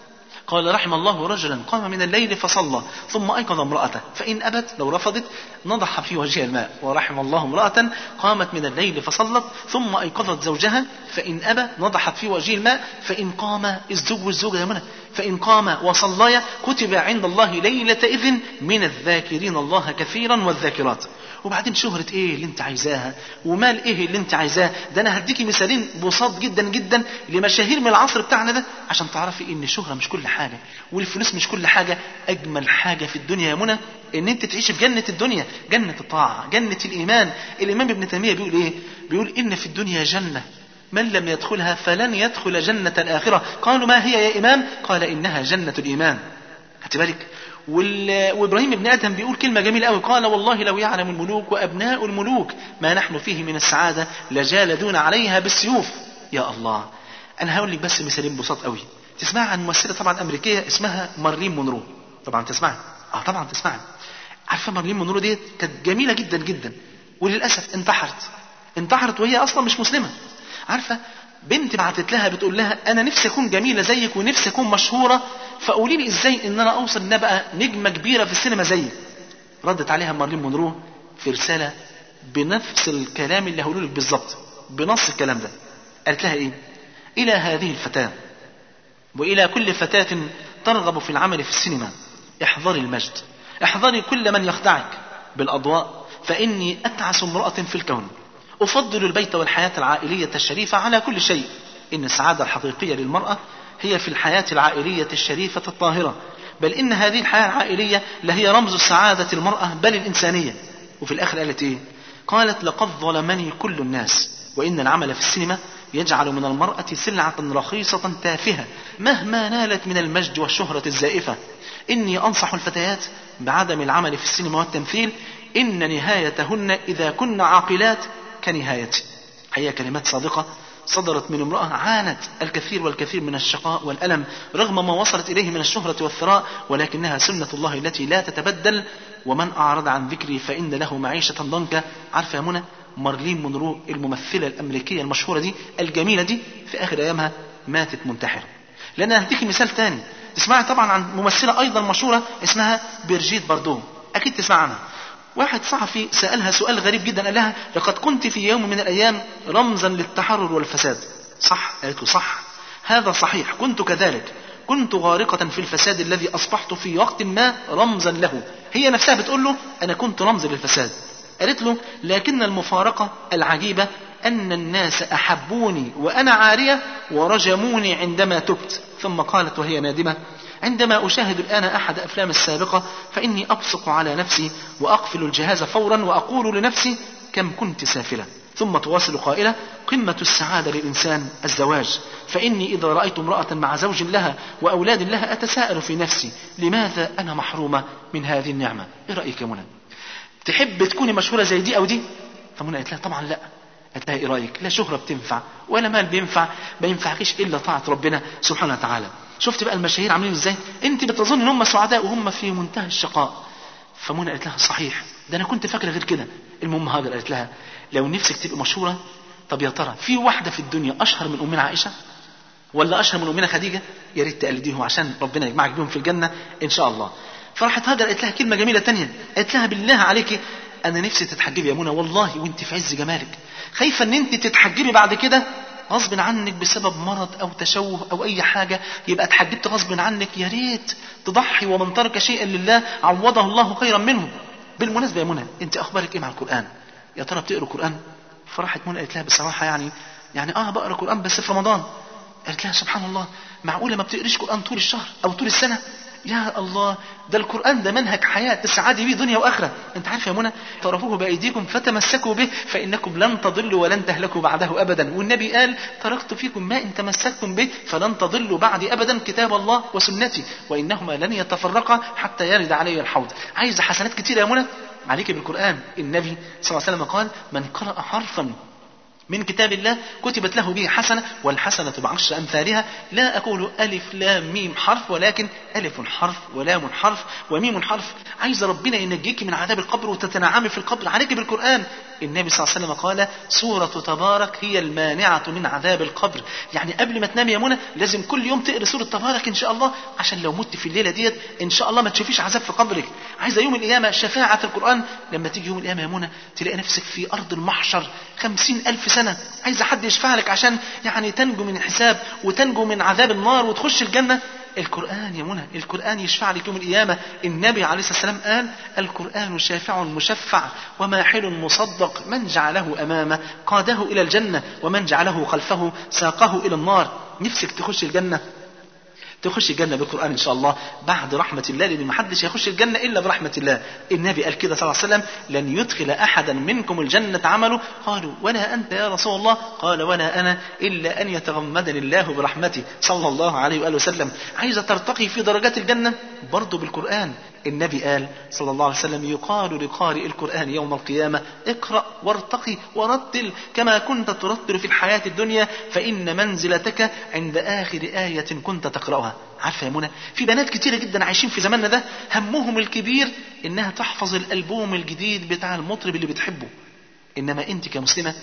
قال رحم الله رجلا قام من الليل فصلى ثم أيقظ امرأته فإن أبت لو رفضت نضح في وجهها الماء ورحم الله امرأة قامت من الليل فصلت ثم أيقظت زوجها فإن أبى نضحت في وجهه الماء فإن قام الزوج والزوجة يا منى فإن قام وصليا كتب عند الله ليلة إذن من الذاكرين الله كثيرا والذاكرات وبعدين شهرة ايه اللي انت عايزاها ومال ايه اللي انت عايزاه ده انا هديكي مثالين بساط جدا جدا لمشاهير من العصر بتاعنا ده عشان تعرفي ان الشهرة مش كل حاجة والفلوس مش كل حاجة اجمل حاجة في الدنيا يا منى ان انت تعيش في جنة الدنيا جنة الطاعة جنة الايمان الامام ابن تيمية بيقول ايه بيقول ان في الدنيا جنة من لم يدخلها فلن يدخل جنة الآخرة قالوا ما هي يا إمام قال إنها جنة الإيمان خدت بالك وال... وابراهيم ابن ادم بيقول كلمه جميله قوي قال والله لو يعلم الملوك وابناء الملوك ما نحن فيه من السعاده لجالدون عليها بالسيوف يا الله انا هقول لك بس مثالين بساط قوي تسمع عن ممثله طبعا امريكيه اسمها مارلين مونرو طبعا تسمع اه طبعا تسمع عارفه مارلين مونرو دي كانت جميله جدا جدا وللاسف انتحرت انتحرت وهي اصلا مش مسلمه عارفه بنت بعتت لها بتقول لها انا نفسي اكون جميله زيك ونفسي اكون مشهوره فقولي لي ازاي ان انا اوصل ان ابقى نجمه كبيره في السينما زيك ردت عليها مارلين مونرو في رساله بنفس الكلام اللي هقوله لك بالظبط بنص الكلام ده قالت لها ايه الى هذه الفتاه والى كل فتاه ترغب في العمل في السينما احذري المجد احذري كل من يخدعك بالاضواء فاني اتعس امراه في الكون افضل البيت والحياه العائليه الشريفه على كل شيء ان السعاده الحقيقيه للمراه هي في الحياه العائليه الشريفه الطاهره بل ان هذه الحياه العائليه لهي رمز سعاده المراه بل الانسانيه وفي الاخر قالت ايه قالت لقد ظلمني كل الناس وان العمل في السينما يجعل من المرأة سلعة رخيصة تافهة مهما نالت من المجد والشهرة الزائفة إني أنصح الفتيات بعدم العمل في السينما والتمثيل إن نهايتهن إذا كن عاقلات كنهايتي هي كلمات صادقة صدرت من امرأة عانت الكثير والكثير من الشقاء والألم رغم ما وصلت إليه من الشهرة والثراء ولكنها سنة الله التي لا تتبدل ومن أعرض عن ذكري فإن له معيشة ضنكا عارفة يا منى مارلين مونرو الممثلة الأمريكية المشهورة دي الجميلة دي في آخر أيامها ماتت منتحرة لأن هديكي مثال تاني تسمعي طبعا عن ممثلة أيضا مشهورة اسمها برجيت باردو أكيد تسمع عنها واحد صحفي سألها سؤال غريب جدا قال لها لقد كنت في يوم من الأيام رمزا للتحرر والفساد صح قالت له صح هذا صحيح كنت كذلك كنت غارقة في الفساد الذي أصبحت في وقت ما رمزا له هي نفسها بتقول له أنا كنت رمز للفساد قالت له لكن المفارقة العجيبة أن الناس أحبوني وأنا عارية ورجموني عندما تبت ثم قالت وهي نادمة عندما أشاهد الآن أحد أفلام السابقة فإني أبصق على نفسي وأقفل الجهاز فورا وأقول لنفسي كم كنت سافلة ثم تواصل قائلة قمة السعادة للإنسان الزواج فإني إذا رأيت امرأة مع زوج لها وأولاد لها أتساءل في نفسي لماذا أنا محرومة من هذه النعمة إيه رأيك يا منى تحب تكوني مشهورة زي دي أو دي فمنى قالت لها طبعا لا قالت لها إيه رأيك لا شهرة بتنفع ولا مال بينفع ما ينفعكيش إلا طاعة ربنا سبحانه وتعالى شفت بقى المشاهير عاملين ازاي انت بتظن ان هم سعداء وهم في منتهى الشقاء فمنى قالت لها صحيح ده انا كنت فاكره غير كده المهم هاجر قالت لها لو نفسك تبقى مشهوره طب يا ترى في واحده في الدنيا اشهر من امنا عائشه ولا اشهر من امنا خديجه يا ريت تقلديهم عشان ربنا يجمعك بيهم في الجنه ان شاء الله فراحت هاجر قالت لها كلمه جميله تانية قالت لها بالله عليكي انا نفسي تتحجبي يا منى والله وانت في عز جمالك خايفه ان انت تتحجبي بعد كده غصب عنك بسبب مرض او تشوه او اي حاجه يبقى اتحجبت غصب عنك يا ريت تضحي ومن ترك شيئا لله عوضه الله خيرا منه بالمناسبه يا منى انت اخبارك ايه مع القران يا ترى بتقرا قران فراحت منى قالت لها بصراحه يعني يعني اه بقرا قران بس في رمضان قالت لها سبحان الله معقوله ما بتقريش قران طول الشهر او طول السنه يا الله ده القرآن ده منهج حياة تسعدي به دنيا وآخرة أنت عارف يا منى طرفوه بأيديكم فتمسكوا به فإنكم لن تضلوا ولن تهلكوا بعده أبدا والنبي قال تركت فيكم ما إن تمسكتم به فلن تضلوا بعدي أبدا كتاب الله وسنتي وإنهما لن يتفرقا حتى يرد علي الحوض عايز حسنات كتير يا منى عليك بالقرآن النبي صلى الله عليه وسلم قال من قرأ حرفا من كتاب الله كتبت له به حسنة والحسنة بعشر أمثالها لا أقول ألف لام ميم حرف ولكن ألف حرف ولام حرف وميم حرف عايز ربنا ينجيك من عذاب القبر وتتنعمي في القبر عليك بالقرآن النبي صلى الله عليه وسلم قال سورة تبارك هي المانعة من عذاب القبر يعني قبل ما تنام يا منى لازم كل يوم تقرا سورة تبارك إن شاء الله عشان لو مت في الليلة ديت إن شاء الله ما تشوفيش عذاب في قبرك عايزة يوم القيامة شفاعة القرآن لما تيجي يوم القيامة يا منى تلاقي نفسك في أرض المحشر خمسين ألف سنة عايزة حد يشفع لك عشان يعني تنجو من الحساب وتنجو من عذاب النار وتخش الجنة القرآن يا منى القرآن يشفع لك يوم القيامة النبي عليه الصلاة والسلام قال القرآن شافع مشفع وماحل مصدق من جعله أمامه قاده إلى الجنة ومن جعله خلفه ساقه إلى النار نفسك تخش الجنة تخش الجنة بالقرآن إن شاء الله بعد رحمة الله لأن ما حدش يخش الجنة إلا برحمة الله النبي قال كده صلى الله عليه وسلم لن يدخل أحدا منكم الجنة عمله قالوا ولا أنت يا رسول الله قال ولا أنا إلا أن يتغمدني الله برحمته صلى الله عليه وآله وسلم عايزة ترتقي في درجات الجنة برضه بالقرآن النبي قال صلى الله عليه وسلم يقال لقارئ القرآن يوم القيامة اقرأ وارتقي ورتل كما كنت ترتل في الحياة الدنيا فإن منزلتك عند آخر آية كنت تقرأها عارفة يا منى في بنات كتيرة جدا عايشين في زماننا ده همهم الكبير إنها تحفظ الألبوم الجديد بتاع المطرب اللي بتحبه إنما أنت كمسلمة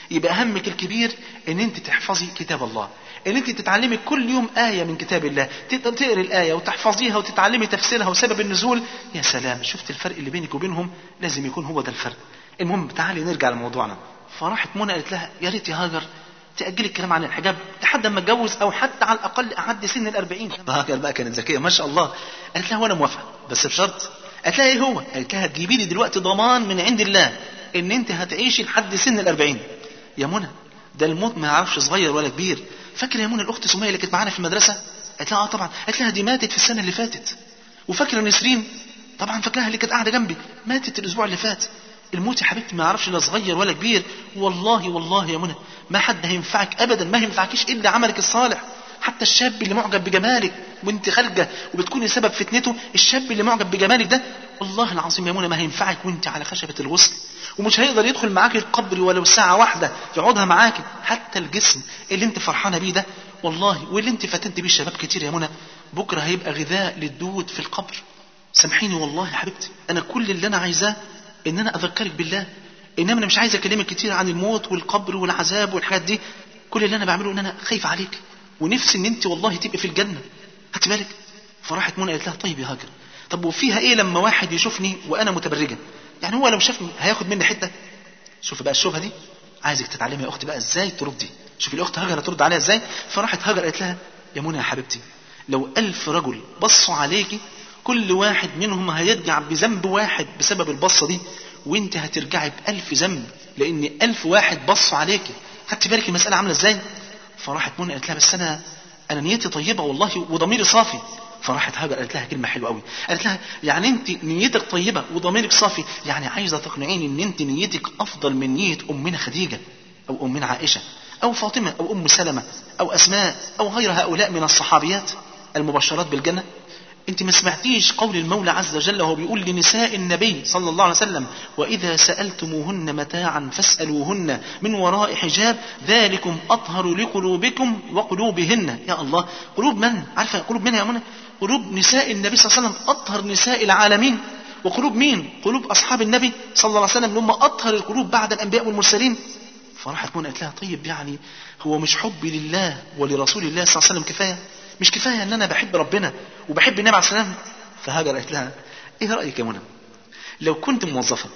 يبقى همك الكبير ان انت تحفظي كتاب الله ان انت تتعلمي كل يوم آية من كتاب الله تقدر تقري الآية وتحفظيها وتتعلمي تفسيرها وسبب النزول يا سلام شفت الفرق اللي بينك وبينهم لازم يكون هو ده الفرق المهم تعالي نرجع لموضوعنا فراحت منى قالت لها يا ريت يا هاجر تأجلي الكلام عن الحجاب لحد ما اتجوز او حتى على الاقل اعدي سن الأربعين هاجر بقى كانت ذكيه ما شاء الله قالت لها وانا موافقه بس بشرط قالت لها ايه هو قالت لها تجيبي لي دلوقتي ضمان من عند الله ان انت هتعيشي لحد سن الأربعين يا منى ده الموت ما يعرفش صغير ولا كبير فاكره يا منى الاخت سميه اللي كانت معانا في المدرسه قالت لها اه طبعا قالت لها دي ماتت في السنه اللي فاتت وفاكره نسرين طبعا فاكراها اللي كانت قاعده جنبي ماتت الاسبوع اللي فات الموت يا حبيبتي ما يعرفش لا صغير ولا كبير والله والله يا منى ما حد هينفعك ابدا ما هينفعكيش الا عملك الصالح حتى الشاب اللي معجب بجمالك وانت خارجه وبتكوني سبب فتنته الشاب اللي معجب بجمالك ده والله العظيم يا منى ما هينفعك وانت على خشبه الوصل ومش هيقدر يدخل معاك القبر ولو ساعه واحده يقعدها معاك حتى الجسم اللي انت فرحانه بيه ده والله واللي انت فتنت بيه الشباب كتير يا منى بكره هيبقى غذاء للدود في القبر سامحيني والله يا حبيبتي انا كل اللي انا عايزاه ان انا اذكرك بالله انما انا مش عايز اكلمك كتير عن الموت والقبر والعذاب والحاجات دي كل اللي انا بعمله ان انا خايف عليك ونفسي ان انت والله تبقي في الجنه هات بالك فراحت منى قالت لها طيب يا هاجر طب وفيها ايه لما واحد يشوفني وانا متبرجه يعني هو لو شافني هياخد مني حته شوف بقى الشوفه دي عايزك تتعلمي يا اختي بقى ازاي تردي شوفي الاخت هاجر هترد عليها ازاي فراحت هاجر قالت لها يا منى يا حبيبتي لو ألف رجل بصوا عليكي كل واحد منهم هيرجع بذنب واحد بسبب البصة دي وانت هترجعي بألف ذنب لأن ألف واحد بصوا عليكي خدت بالك المسألة عاملة ازاي فراحت منى قالت لها بس أنا أنا نيتي طيبة والله وضميري صافي فراحت هاجر قالت لها كلمة حلوة قوي قالت لها يعني انت نيتك طيبة وضميرك صافي يعني عايزة تقنعيني ان انت نيتك افضل من نية امنا خديجة او امنا عائشة او فاطمة او ام سلمة او اسماء او غير هؤلاء من الصحابيات المبشرات بالجنة انت ما سمعتيش قول المولى عز وجل وهو بيقول لنساء النبي صلى الله عليه وسلم واذا سالتموهن متاعا فاسالوهن من وراء حجاب ذلكم اطهر لقلوبكم وقلوبهن يا الله قلوب من عارفه قلوب من يا منى قلوب نساء النبي صلى الله عليه وسلم اطهر نساء العالمين وقلوب مين قلوب اصحاب النبي صلى الله عليه وسلم اللي هم اطهر القلوب بعد الانبياء والمرسلين فراحت منى قالت لها طيب يعني هو مش حبي لله ولرسول الله صلى الله عليه وسلم كفايه مش كفايه ان انا بحب ربنا وبحب النبي عليه السلام فهاجر قالت لها ايه رايك يا منى لو كنت موظفه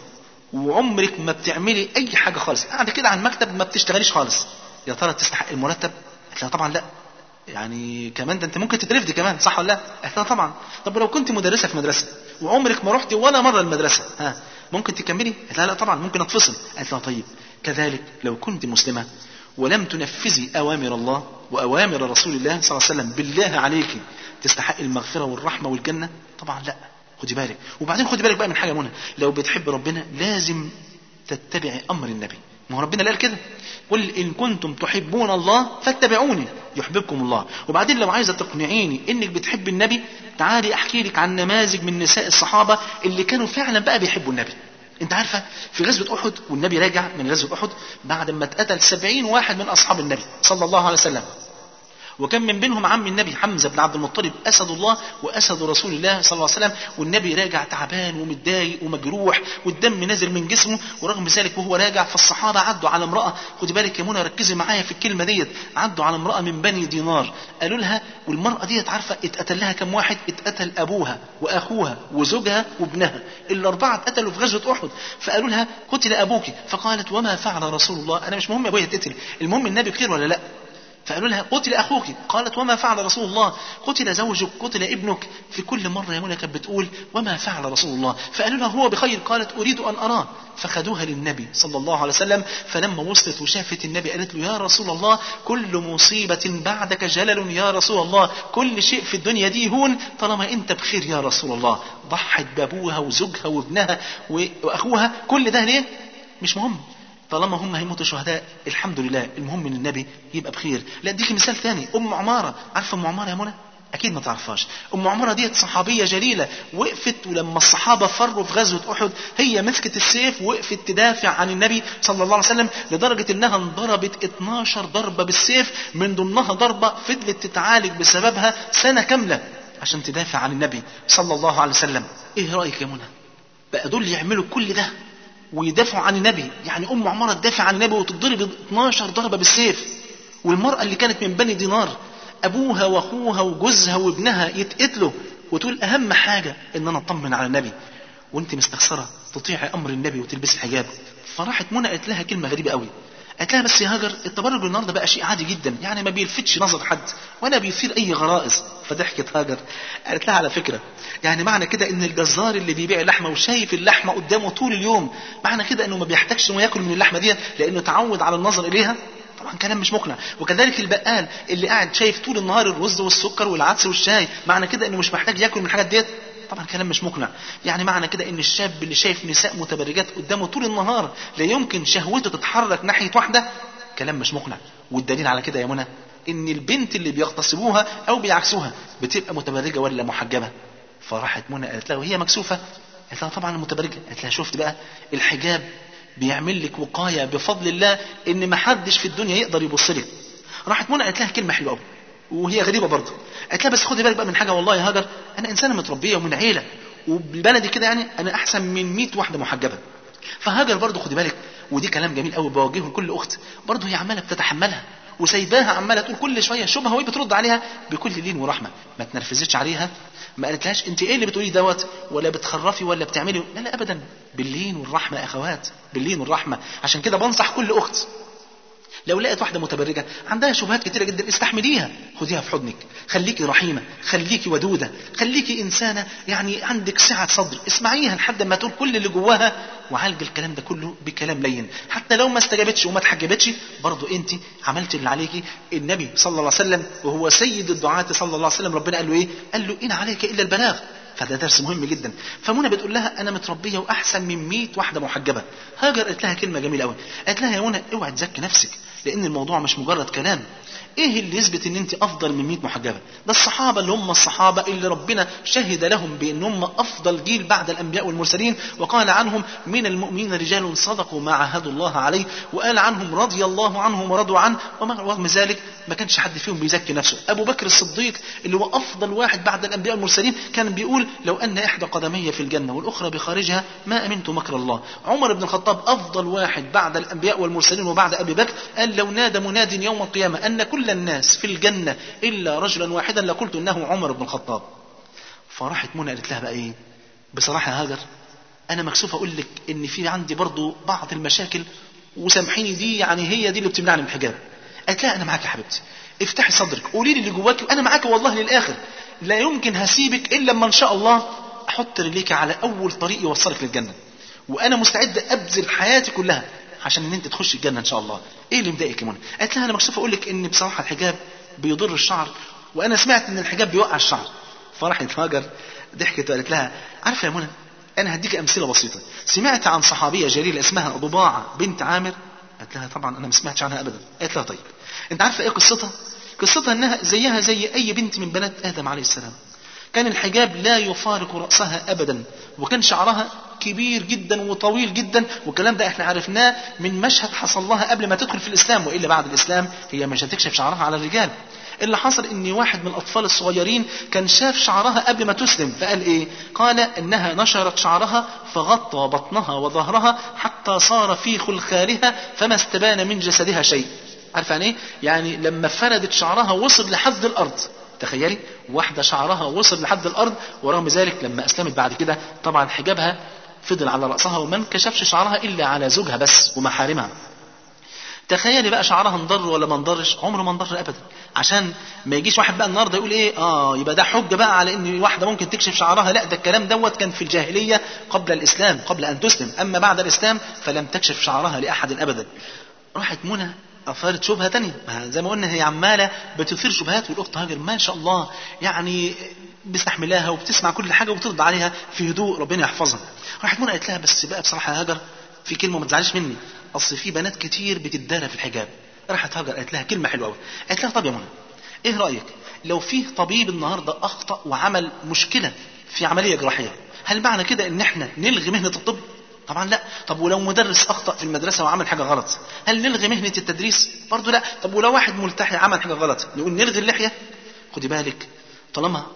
وعمرك ما بتعملي اي حاجه خالص قاعده كده على المكتب ما بتشتغليش خالص يا ترى تستحق المرتب قالت لها طبعا لا يعني كمان ده انت ممكن تترفدي كمان صح ولا لا قالت لها طبعا طب ولو كنت مدرسه في مدرسه وعمرك ما رحتي ولا مره المدرسه ها ممكن تكملي قالت لها لا طبعا ممكن اتفصل قالت لها طيب كذلك لو كنت مسلمه ولم تنفذي أوامر الله وأوامر رسول الله صلى الله عليه وسلم بالله عليك تستحق المغفرة والرحمة والجنة طبعا لا خدي بالك وبعدين خدي بالك بقى من حاجة منى لو بتحب ربنا لازم تتبعي أمر النبي ما هو ربنا اللي قال كده قل إن كنتم تحبون الله فاتبعوني يحببكم الله وبعدين لو عايزة تقنعيني إنك بتحب النبي تعالي أحكي لك عن نماذج من نساء الصحابة اللي كانوا فعلا بقى بيحبوا النبي انت عارفه في غزوه احد والنبي راجع من غزوه احد بعد ما اتقتل سبعين واحد من اصحاب النبي صلى الله عليه وسلم وكان من بينهم عم النبي حمزه بن عبد المطلب اسد الله واسد رسول الله صلى الله عليه وسلم والنبي راجع تعبان ومتضايق ومجروح والدم نازل من جسمه ورغم ذلك وهو راجع فالصحابه عدوا على امراه خدي بالك يا منى ركزي معايا في الكلمه ديت عدوا على امراه من بني دينار قالوا لها والمراه ديت عارفه اتقتل لها كم واحد اتقتل ابوها واخوها وزوجها وابنها الاربعه اتقتلوا في غزوه احد فقالوا لها قتل ابوك فقالت وما فعل رسول الله انا مش مهم ابويا يتقتل المهم النبي بخير ولا لا فقالوا لها قتل اخوك قالت وما فعل رسول الله قتل زوجك قتل ابنك في كل مره يا منى كانت بتقول وما فعل رسول الله فقالوا لها هو بخير قالت اريد ان اراه فخدوها للنبي صلى الله عليه وسلم فلما وصلت وشافت النبي قالت له يا رسول الله كل مصيبة بعدك جلل يا رسول الله كل شيء في الدنيا دي هون طالما انت بخير يا رسول الله ضحت بابوها وزوجها وابنها واخوها كل ده ليه مش مهم طالما هم هيموتوا شهداء الحمد لله المهم ان النبي يبقى بخير لا اديك مثال ثاني ام عماره عارفه ام عماره يا منى اكيد ما تعرفهاش ام عماره ديت صحابيه جليله وقفت ولما الصحابه فروا في غزوه احد هي مسكت السيف وقفت تدافع عن النبي صلى الله عليه وسلم لدرجه انها انضربت 12 ضربه بالسيف من ضمنها ضربه فضلت تتعالج بسببها سنه كامله عشان تدافع عن النبي صلى الله عليه وسلم ايه رايك يا منى بقى دول يعملوا كل ده ويدافعوا عن النبي يعني ام عماره تدافع عن النبي وتضرب 12 ضربه بالسيف والمراه اللي كانت من بني دينار ابوها واخوها وجوزها وابنها يتقتلوا وتقول اهم حاجه ان انا اطمن على النبي وانت مستخسره تطيعي امر النبي وتلبسي حجاب فراحت منى قالت لها كلمه غريبه قوي قالت لها بس يا هاجر التبرج النهارده بقى شيء عادي جدا يعني ما بيلفتش نظر حد ولا بيثير اي غرائز فضحكت هاجر قالت لها على فكره يعني معنى كده ان الجزار اللي بيبيع لحمه وشايف اللحمه قدامه طول اليوم معنى كده انه ما بيحتاجش انه ياكل من اللحمه دي لانه تعود على النظر اليها طبعا كلام مش مقنع وكذلك البقال اللي قاعد شايف طول النهار الرز والسكر والعدس والشاي معنى كده انه مش محتاج ياكل من الحاجات ديت طبعا كلام مش مقنع يعني معنى كده ان الشاب اللي شايف نساء متبرجات قدامه طول النهار لا يمكن شهوته تتحرك ناحيه واحده كلام مش مقنع والدليل على كده يا منى ان البنت اللي بيغتصبوها او بيعكسوها بتبقى متبرجه ولا محجبه فراحت منى قالت لها وهي مكسوفه قالت لها طبعا متبرجه قالت لها شفت بقى الحجاب بيعمل لك وقايه بفضل الله ان ما حدش في الدنيا يقدر يبص لك راحت منى قالت لها كلمه حلوه قوي وهي غريبه برضه قالت لها بس خدي بالك بقى من حاجه والله يا هاجر انا انسانه متربيه ومن عيله وبالبلدي كده يعني انا احسن من 100 واحده محجبه فهاجر برضه خدي بالك ودي كلام جميل قوي بوجهه لكل اخت برضه هي عماله بتتحملها وسايباها عماله تقول كل شويه شبهه وهي بترد عليها بكل لين ورحمه ما تنرفزتش عليها ما قالتلهاش انت ايه اللي بتقولي دوت ولا بتخرفي ولا بتعملي لا لا ابدا باللين والرحمه يا اخوات باللين والرحمه عشان كده بنصح كل اخت لو لقيت واحدة متبرجة عندها شبهات كتيرة جدا استحمليها خديها في حضنك خليكي رحيمة خليكي ودودة خليكي إنسانة يعني عندك سعة صدر اسمعيها لحد ما تقول كل اللي جواها وعالج الكلام ده كله بكلام لين حتى لو ما استجابتش وما اتحجبتش برضو انت عملت اللي عليكي النبي صلى الله عليه وسلم وهو سيد الدعاة صلى الله عليه وسلم ربنا قال له ايه قال له ان عليك الا البلاغ فده درس مهم جدا فمنى بتقول لها انا متربيه واحسن من 100 واحده محجبه هاجر قالت لها كلمه جميله قوي قالت لها يا منى اوعي تزكي نفسك لان الموضوع مش مجرد كلام ايه اللي يثبت ان انت افضل من 100 محجبه ده الصحابه اللي هم الصحابه اللي ربنا شهد لهم بان هم افضل جيل بعد الانبياء والمرسلين وقال عنهم من المؤمنين رجال صدقوا ما عاهدوا الله عليه وقال عنهم رضي الله عنهم ورضوا عنه ومع رغم ذلك ما كانش حد فيهم بيزكي نفسه ابو بكر الصديق اللي هو افضل واحد بعد الانبياء والمرسلين كان بيقول لو ان احدى قدمي في الجنه والاخرى بخارجها ما امنت مكر الله عمر بن الخطاب افضل واحد بعد الانبياء والمرسلين وبعد ابي بكر قال لو نادى مناد يوم القيامه ان كل الناس في الجنه الا رجلا واحدا لقلت انه عمر بن الخطاب فراحت منى قالت لها بقى ايه بصراحه يا هاجر انا مكسوف اقول لك ان في عندي برضو بعض المشاكل وسامحيني دي يعني هي دي اللي بتمنعني من الحجاب قالت لها انا معاك يا حبيبتي افتحي صدرك قولي لي اللي جواكي وانا معاك والله للاخر لا يمكن هسيبك الا لما ان شاء الله احط رجليك على اول طريق يوصلك للجنه وانا مستعد ابذل حياتي كلها عشان ان انت تخش الجنه ان شاء الله ايه اللي مضايقك يا منى قالت لها انا مكسوف اقول لك ان بصراحه الحجاب بيضر الشعر وانا سمعت ان الحجاب بيوقع الشعر فراحت هاجر ضحكت وقالت لها عارفه يا منى انا هديك امثله بسيطه سمعت عن صحابيه جليله اسمها ضباعه بنت عامر قالت لها طبعا انا ما سمعتش عنها ابدا قالت لها طيب انت عارفه ايه قصتها قصتها انها زيها زي اي بنت من بنات ادم عليه السلام كان الحجاب لا يفارق رأسها أبدا وكان شعرها كبير جدا وطويل جدا والكلام ده احنا عرفناه من مشهد حصل لها قبل ما تدخل في الإسلام وإلا بعد الإسلام هي مش هتكشف شعرها على الرجال اللي حصل ان واحد من الاطفال الصغيرين كان شاف شعرها قبل ما تسلم فقال ايه قال انها نشرت شعرها فغطى بطنها وظهرها حتى صار في خلخالها فما استبان من جسدها شيء عارف يعني ايه يعني لما فردت شعرها وصل لحد الارض تخيلي واحدة شعرها وصل لحد الأرض ورغم ذلك لما أسلمت بعد كده طبعا حجابها فضل على رأسها وما انكشفش شعرها إلا على زوجها بس ومحارمها تخيلي بقى شعرها انضر ولا ما انضرش عمره ما انضر ابدا عشان ما يجيش واحد بقى النهارده يقول ايه اه يبقى ده حجه بقى على ان واحده ممكن تكشف شعرها لا ده الكلام دوت كان في الجاهليه قبل الاسلام قبل ان تسلم اما بعد الاسلام فلم تكشف شعرها لاحد ابدا راحت منى أثارت شبهة تانية زي ما قلنا هي عمالة بتثير شبهات والأخت هاجر ما شاء الله يعني بيستحملاها وبتسمع كل حاجة وبترد عليها في هدوء ربنا يحفظها راحت منى قالت لها بس بقى بصراحة يا هاجر في كلمة ما تزعلش مني أصل في بنات كتير بتدارى في الحجاب راحت هاجر قالت لها كلمة حلوة قوي قالت لها طب يا منى إيه رأيك لو فيه طبيب النهاردة أخطأ وعمل مشكلة في عملية جراحية هل معنى كده إن إحنا نلغي مهنة الطب طبعا لا طب ولو مدرس اخطا في المدرسه وعمل حاجه غلط هل نلغي مهنه التدريس برضه لا طب ولو واحد ملتحي عمل حاجه غلط نقول نلغي اللحيه خدي بالك طالما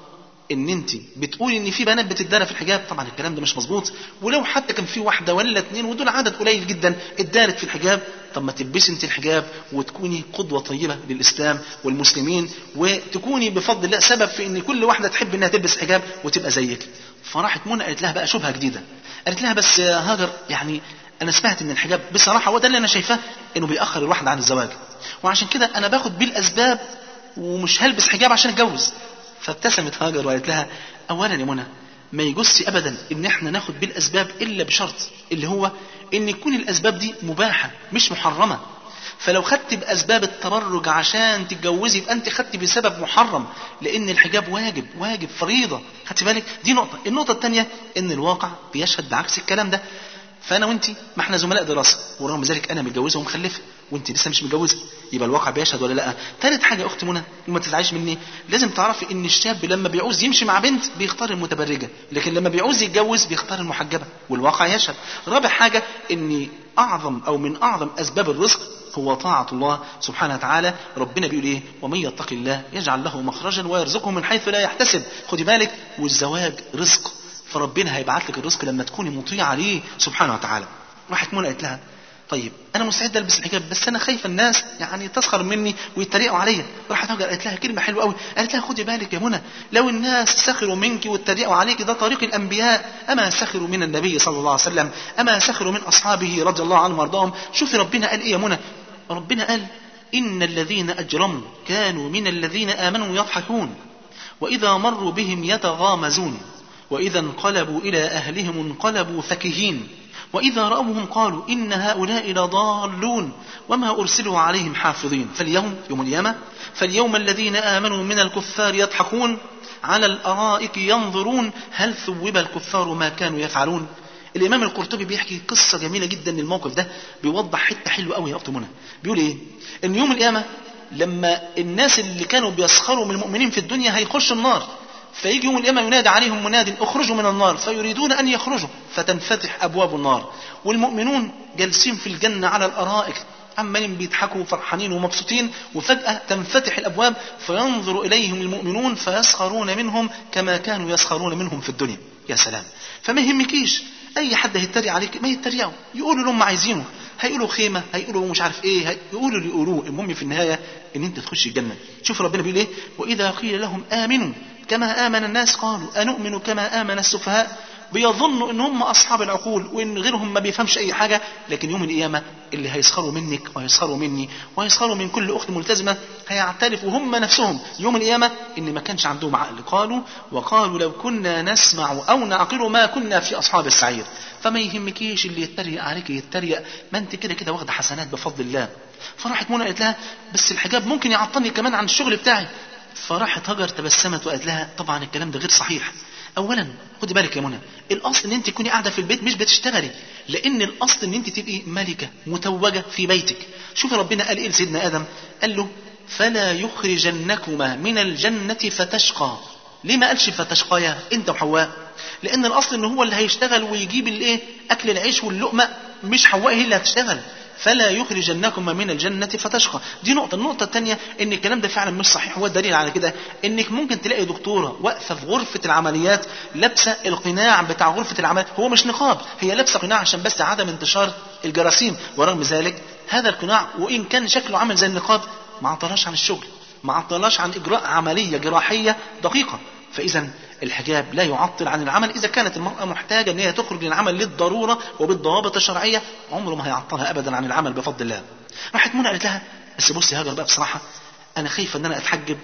ان انت بتقولي ان في بنات بتدارى في الحجاب طبعا الكلام ده مش مظبوط ولو حتى كان في واحده ولا اتنين ودول عدد قليل جدا اتدارت في الحجاب طب ما تلبسي انت الحجاب وتكوني قدوه طيبه للاسلام والمسلمين وتكوني بفضل الله سبب في ان كل واحده تحب انها تلبس حجاب وتبقى زيك فراحت منى قالت لها بقى شبهه جديده قالت لها بس يا هاجر يعني انا سمعت ان الحجاب بصراحه هو ده اللي انا شايفاه انه بيأخر الواحد عن الزواج وعشان كده انا باخد بالاسباب ومش هلبس حجاب عشان اتجوز فابتسمت هاجر وقالت لها اولا يا منى ما يجوزش ابدا ان احنا ناخد بالاسباب الا بشرط اللي هو ان يكون الاسباب دي مباحه مش محرمه فلو خدت باسباب التبرج عشان تتجوزي يبقى انت خدت بسبب محرم لان الحجاب واجب واجب فريضه خدت بالك دي نقطه النقطه الثانيه ان الواقع بيشهد بعكس الكلام ده فانا وانت ما احنا زملاء دراسه ورغم ذلك انا متجوزه ومخلفه وانت لسه مش متجوزه يبقى الواقع بيشهد ولا لا ثالث حاجه يا اخت منى وما تزعليش مني لازم تعرفي ان الشاب لما بيعوز يمشي مع بنت بيختار المتبرجه لكن لما بيعوز يتجوز بيختار المحجبه والواقع يشهد رابع حاجه ان اعظم او من اعظم اسباب الرزق هو طاعة الله سبحانه وتعالى ربنا بيقول ايه ومن يتق الله يجعل له مخرجا ويرزقه من حيث لا يحتسب خدي بالك والزواج رزق فربنا هيبعت لك الرزق لما تكوني مطيعة ليه سبحانه وتعالى راحت منى قالت لها طيب انا مستعد البس الحجاب بس انا خايفه الناس يعني تسخر مني ويتريقوا عليا راحت هاجر قالت لها كلمه حلوه قوي قالت لها خدي بالك يا منى لو الناس سخروا منك واتريقوا عليك ده طريق الانبياء اما سخروا من النبي صلى الله عليه وسلم اما سخروا من اصحابه رضي الله عنهم وارضاهم شوفي ربنا قال ايه يا منى ربنا قال ان الذين اجرموا كانوا من الذين امنوا يضحكون واذا مروا بهم يتغامزون وإذا انقلبوا إلى أهلهم انقلبوا فكهين وإذا رأوهم قالوا إن هؤلاء لضالون وما أرسلوا عليهم حافظين فاليوم يوم القيامة فاليوم الذين آمنوا من الكفار يضحكون على الأرائك ينظرون هل ثوب الكفار ما كانوا يفعلون الإمام القرطبي بيحكي قصة جميلة جدا للموقف ده بيوضح حتة حلوة قوي يا أخت منى بيقول إيه إن يوم القيامة لما الناس اللي كانوا بيسخروا من المؤمنين في الدنيا هيخشوا النار فيجي يوم القيامة ينادي عليهم مناد اخرجوا من النار فيريدون أن يخرجوا فتنفتح أبواب النار والمؤمنون جالسين في الجنة على الأرائك عمالين بيضحكوا وفرحانين ومبسوطين وفجأة تنفتح الأبواب فينظر إليهم المؤمنون فيسخرون منهم كما كانوا يسخرون منهم في الدنيا يا سلام فما يهمكيش أي حد هيتريق عليك ما يتريقوا يقولوا اللي هم عايزينه هيقولوا خيمة هيقولوا مش عارف ايه يقولوا اللي يقولوه المهم في النهاية ان انت تخش الجنة شوف ربنا بيقول ايه واذا قيل لهم امنوا كما آمن الناس قالوا أنؤمن كما آمن السفهاء بيظنوا ان هم اصحاب العقول وان غيرهم ما بيفهمش اي حاجه لكن يوم القيامه اللي هيسخروا منك وهيسخروا مني وهيسخروا من كل اخت ملتزمه هيعترفوا هم نفسهم يوم القيامه ان ما كانش عندهم عقل قالوا وقالوا لو كنا نسمع او نعقل ما كنا في اصحاب السعير فما يهمكيش اللي يتريق عليك يتريق ما انت كده كده واخده حسنات بفضل الله فراحت منى قالت لها بس الحجاب ممكن يعطلني كمان عن الشغل بتاعي فراحت هجر تبسمت وقالت لها طبعا الكلام ده غير صحيح اولا خدي بالك يا منى الاصل ان انت تكوني قاعده في البيت مش بتشتغلي لان الاصل ان انت تبقي ملكه متوجه في بيتك شوفي ربنا قال ايه لسيدنا ادم قال له فلا يخرجنكما من الجنه فتشقى ليه ما قالش فتشقايا انت وحواء لان الاصل ان هو اللي هيشتغل ويجيب الايه اكل العيش واللقمه مش حواء هي اللي هتشتغل فلا يخرجنكما من الجنة فتشقى دي نقطة النقطة الثانية ان الكلام ده فعلا مش صحيح هو الدليل على كده انك ممكن تلاقي دكتورة واقفة في غرفة العمليات لابسة القناع بتاع غرفة العمليات هو مش نقاب هي لابسة قناع عشان بس عدم انتشار الجراثيم ورغم ذلك هذا القناع وان كان شكله عامل زي النقاب ما عطلاش عن الشغل ما عطلاش عن اجراء عملية جراحية دقيقة فاذا الحجاب لا يعطل عن العمل إذا كانت المرأة محتاجة أن هي تخرج للعمل للضرورة وبالضوابط الشرعية عمره ما هيعطلها أبدا عن العمل بفضل الله راحت منى قالت لها بس بصي هاجر بقى بصراحة أنا خايفة أن أنا أتحجب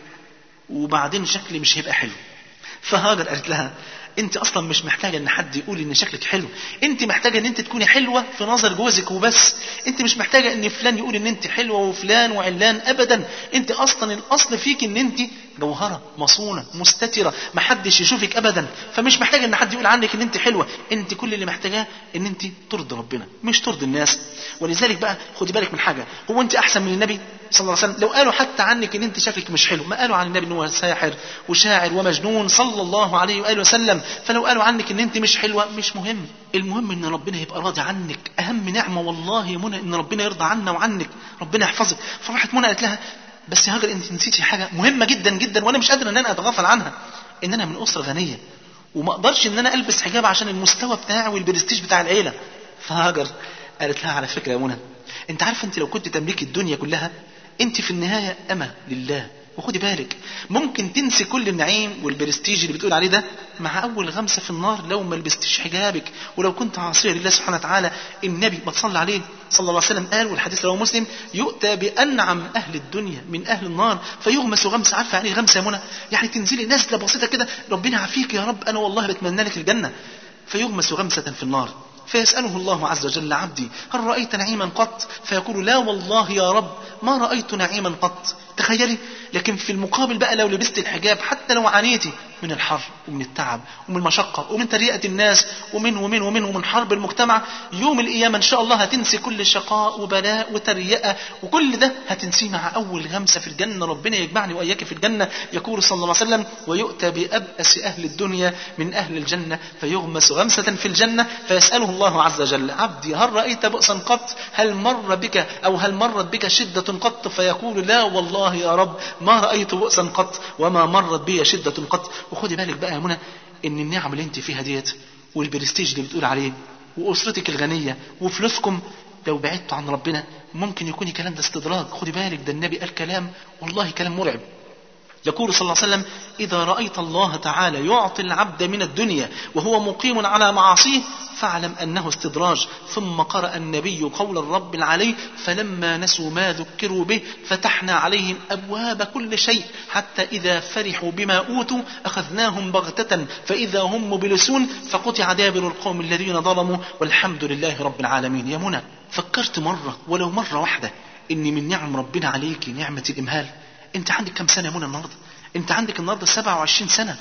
وبعدين شكلي مش هيبقى حلو فهاجر قالت لها انت اصلا مش محتاجه ان حد يقول ان شكلك حلو انت محتاجه ان انت تكوني حلوه في نظر جوزك وبس انت مش محتاجه ان فلان يقول ان انت حلوه وفلان وعلان ابدا انت اصلا الاصل فيك ان انت جوهره مصونه مستتره محدش يشوفك ابدا فمش محتاجه ان حد يقول عنك ان انت حلوه انت كل اللي محتاجاه ان انت ترضي ربنا مش ترضي الناس ولذلك بقى خدي بالك من حاجه هو انت احسن من النبي صلى الله عليه وسلم لو قالوا حتى عنك ان انت شكلك مش حلو ما قالوا عن النبي ان هو ساحر وشاعر ومجنون صلى الله عليه واله وسلم فلو قالوا عنك ان انت مش حلوه مش مهم المهم ان ربنا يبقى راضي عنك اهم نعمه والله يا منى ان ربنا يرضى عنا وعنك ربنا يحفظك فراحت منى قالت لها بس يا هاجر انت نسيتي حاجه مهمه جدا جدا وانا مش قادر ان انا اتغافل عنها ان انا من اسره غنيه وما اقدرش ان انا البس حجاب عشان المستوى بتاعي والبرستيج بتاع العيله فهاجر قالت لها على فكره يا منى انت عارفه انت لو كنت تملكي الدنيا كلها انت في النهايه امه لله وخدي بالك ممكن تنسي كل النعيم والبرستيج اللي بتقول عليه ده مع اول غمسه في النار لو ما لبستيش حجابك ولو كنت عاصيه لله سبحانه وتعالى النبي ما تصلى عليه صلى الله عليه وسلم قال والحديث رواه مسلم يؤتى بانعم اهل الدنيا من اهل النار فيغمس غمسه عارفه يعني إيه غمسه يا منى يعني تنزلي نزله بسيطه كده ربنا يعافيك يا رب انا والله بتمنى لك الجنه فيغمس غمسه في النار فيسأله الله عز وجل عبدي هل رأيت نعيما قط فيقول لا والله يا رب ما رأيت نعيما قط تخيلي لكن في المقابل بقى لو لبست الحجاب حتى لو عانيتي من الحر ومن التعب ومن المشقة ومن تريقة الناس ومن ومن ومن ومن حرب المجتمع يوم القيامة إن شاء الله هتنسي كل شقاء وبلاء وتريقة وكل ده هتنسيه مع أول غمسة في الجنة ربنا يجمعني وإياك في الجنة يقول صلى الله عليه وسلم ويؤتى بأبأس أهل الدنيا من أهل الجنة فيغمس غمسة في الجنة فيسأله الله عز وجل عبدي هل رأيت بؤسا قط هل مر بك أو هل مرت بك شدة قط فيقول لا والله يا رب ما رأيت بؤسا قط وما مرت بي شدة قط وخدي بالك بقى يا منى ان النعم اللي انت فيها ديت والبرستيج اللي بتقول عليه واسرتك الغنيه وفلوسكم لو بعدتوا عن ربنا ممكن يكون الكلام ده استدراج خدي بالك ده النبي قال كلام والله كلام مرعب يقول صلى الله عليه وسلم إذا رأيت الله تعالى يعطي العبد من الدنيا وهو مقيم على معاصيه فاعلم أنه استدراج ثم قرأ النبي قول الرب العلي فلما نسوا ما ذكروا به فتحنا عليهم أبواب كل شيء حتى إذا فرحوا بما أوتوا أخذناهم بغتة فإذا هم مبلسون فقطع دابر القوم الذين ظلموا والحمد لله رب العالمين يا منى فكرت مرة ولو مرة واحدة إن من نعم ربنا عليك نعمة الإمهال انت عندك كم سنه يا منى النهارده انت عندك النهارده 27 سنه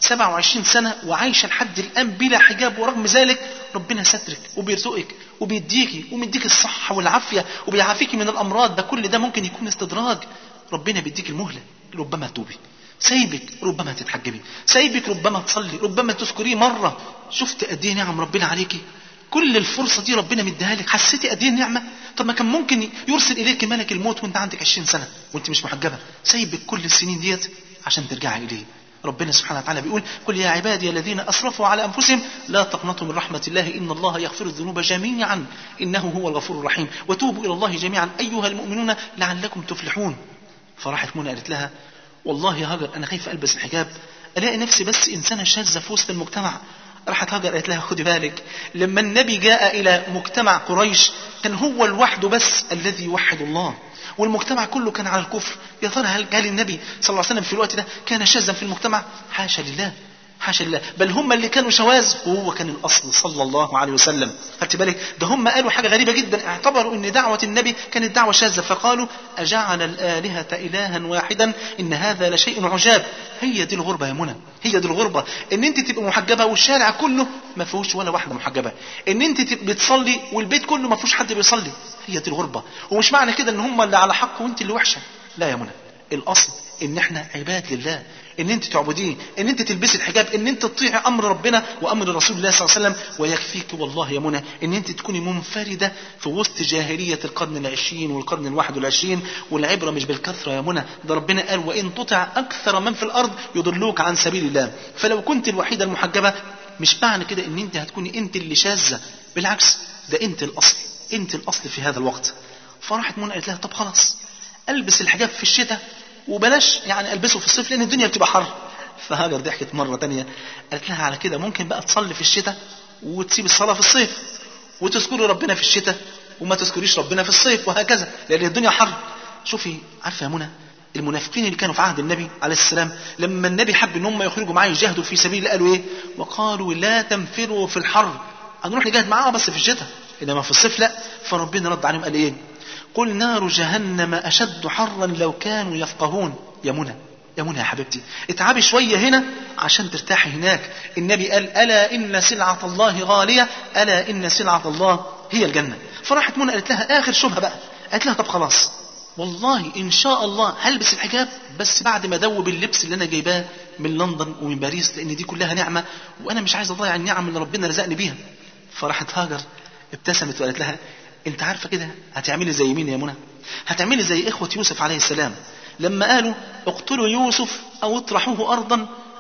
27 سنه وعايشه لحد الان بلا حجاب ورغم ذلك ربنا سترك وبيرزقك وبيديكي ومديك الصحه والعافيه وبيعافيكي من الامراض ده كل ده ممكن يكون استدراج ربنا بيديك المهله ربما توبي سايبك ربما تتحجبي سايبك ربما تصلي ربما تذكريه مره شفت قد ايه نعم ربنا عليكي كل الفرصه دي ربنا مديها لك حسيتي قد ايه النعمه طب ما كان ممكن يرسل اليك ملك الموت وانت عندك 20 سنه وانت مش محجبه سايبك كل السنين ديت عشان ترجعي اليه ربنا سبحانه وتعالى بيقول قل يا عبادي الذين اسرفوا على انفسهم لا تقنطوا من رحمه الله ان الله يغفر الذنوب جميعا انه هو الغفور الرحيم وتوبوا الى الله جميعا ايها المؤمنون لعلكم تفلحون فراحت منى قالت لها والله يا هاجر انا خايفه البس الحجاب الاقي نفسي بس انسانه شاذه في وسط المجتمع راحت هاجر قالت لها خدي بالك لما النبي جاء الى مجتمع قريش كان هو لوحده بس الذي يوحد الله والمجتمع كله كان على الكفر يا ترى هل قال النبي صلى الله عليه وسلم في الوقت ده كان شاذا في المجتمع حاشا لله حاشا لله بل هم اللي كانوا شواذ وهو كان الاصل صلى الله عليه وسلم خدت بالك ده هم قالوا حاجه غريبه جدا اعتبروا ان دعوه النبي كانت دعوه شاذه فقالوا اجعل الالهه الها واحدا ان هذا لشيء عجاب هي دي الغربه يا منى هي دي الغربه ان انت تبقى محجبه والشارع كله ما فيهوش ولا واحده محجبه ان انت تبقى بتصلي والبيت كله ما فيهوش حد بيصلي هي دي الغربه ومش معنى كده ان هم اللي على حق وانت اللي وحشه لا يا منى الاصل ان احنا عباد لله ان انت تعبديه ان انت تلبسي الحجاب ان انت تطيعي امر ربنا وامر رسول الله صلى الله عليه وسلم ويكفيك والله يا منى ان انت تكوني منفرده في وسط جاهليه القرن العشرين والقرن الواحد والعشرين والعبره مش بالكثره يا منى ده ربنا قال وان تطع اكثر من في الارض يضلوك عن سبيل الله فلو كنت الوحيده المحجبه مش معنى كده ان انت هتكوني انت اللي شاذه بالعكس ده انت الاصل انت الاصل في هذا الوقت فراحت منى قالت لها طب خلاص البس الحجاب في الشتاء وبلاش يعني البسه في الصيف لان الدنيا بتبقى حر فهاجر ضحكت مره تانية قالت لها على كده ممكن بقى تصلي في الشتاء وتسيب الصلاه في الصيف وتذكري ربنا في الشتاء وما تذكريش ربنا في الصيف وهكذا لان الدنيا حر شوفي عارفه يا منى المنافقين اللي كانوا في عهد النبي عليه السلام لما النبي حب ان هم يخرجوا معاه يجاهدوا في سبيل الله قالوا ايه وقالوا لا تنفروا في الحر هنروح نجاهد معاه بس في الشتاء انما في الصيف لا فربنا رد عليهم قال ايه قل نار جهنم أشد حرا لو كانوا يفقهون يا منى يا منى يا حبيبتي اتعبي شوية هنا عشان ترتاحي هناك النبي قال ألا إن سلعة الله غالية ألا إن سلعة الله هي الجنة فراحت منى قالت لها آخر شبهة بقى قالت لها طب خلاص والله إن شاء الله هلبس الحجاب بس بعد ما أدوب اللبس اللي أنا جايباه من لندن ومن باريس لأن دي كلها نعمة وأنا مش عايز أضيع النعم اللي ربنا رزقني بيها فراحت هاجر ابتسمت وقالت لها انت عارفه كده هتعملي زي مين يا منى هتعملي زي اخوه يوسف عليه السلام لما قالوا اقتلوا يوسف او اطرحوه ارضا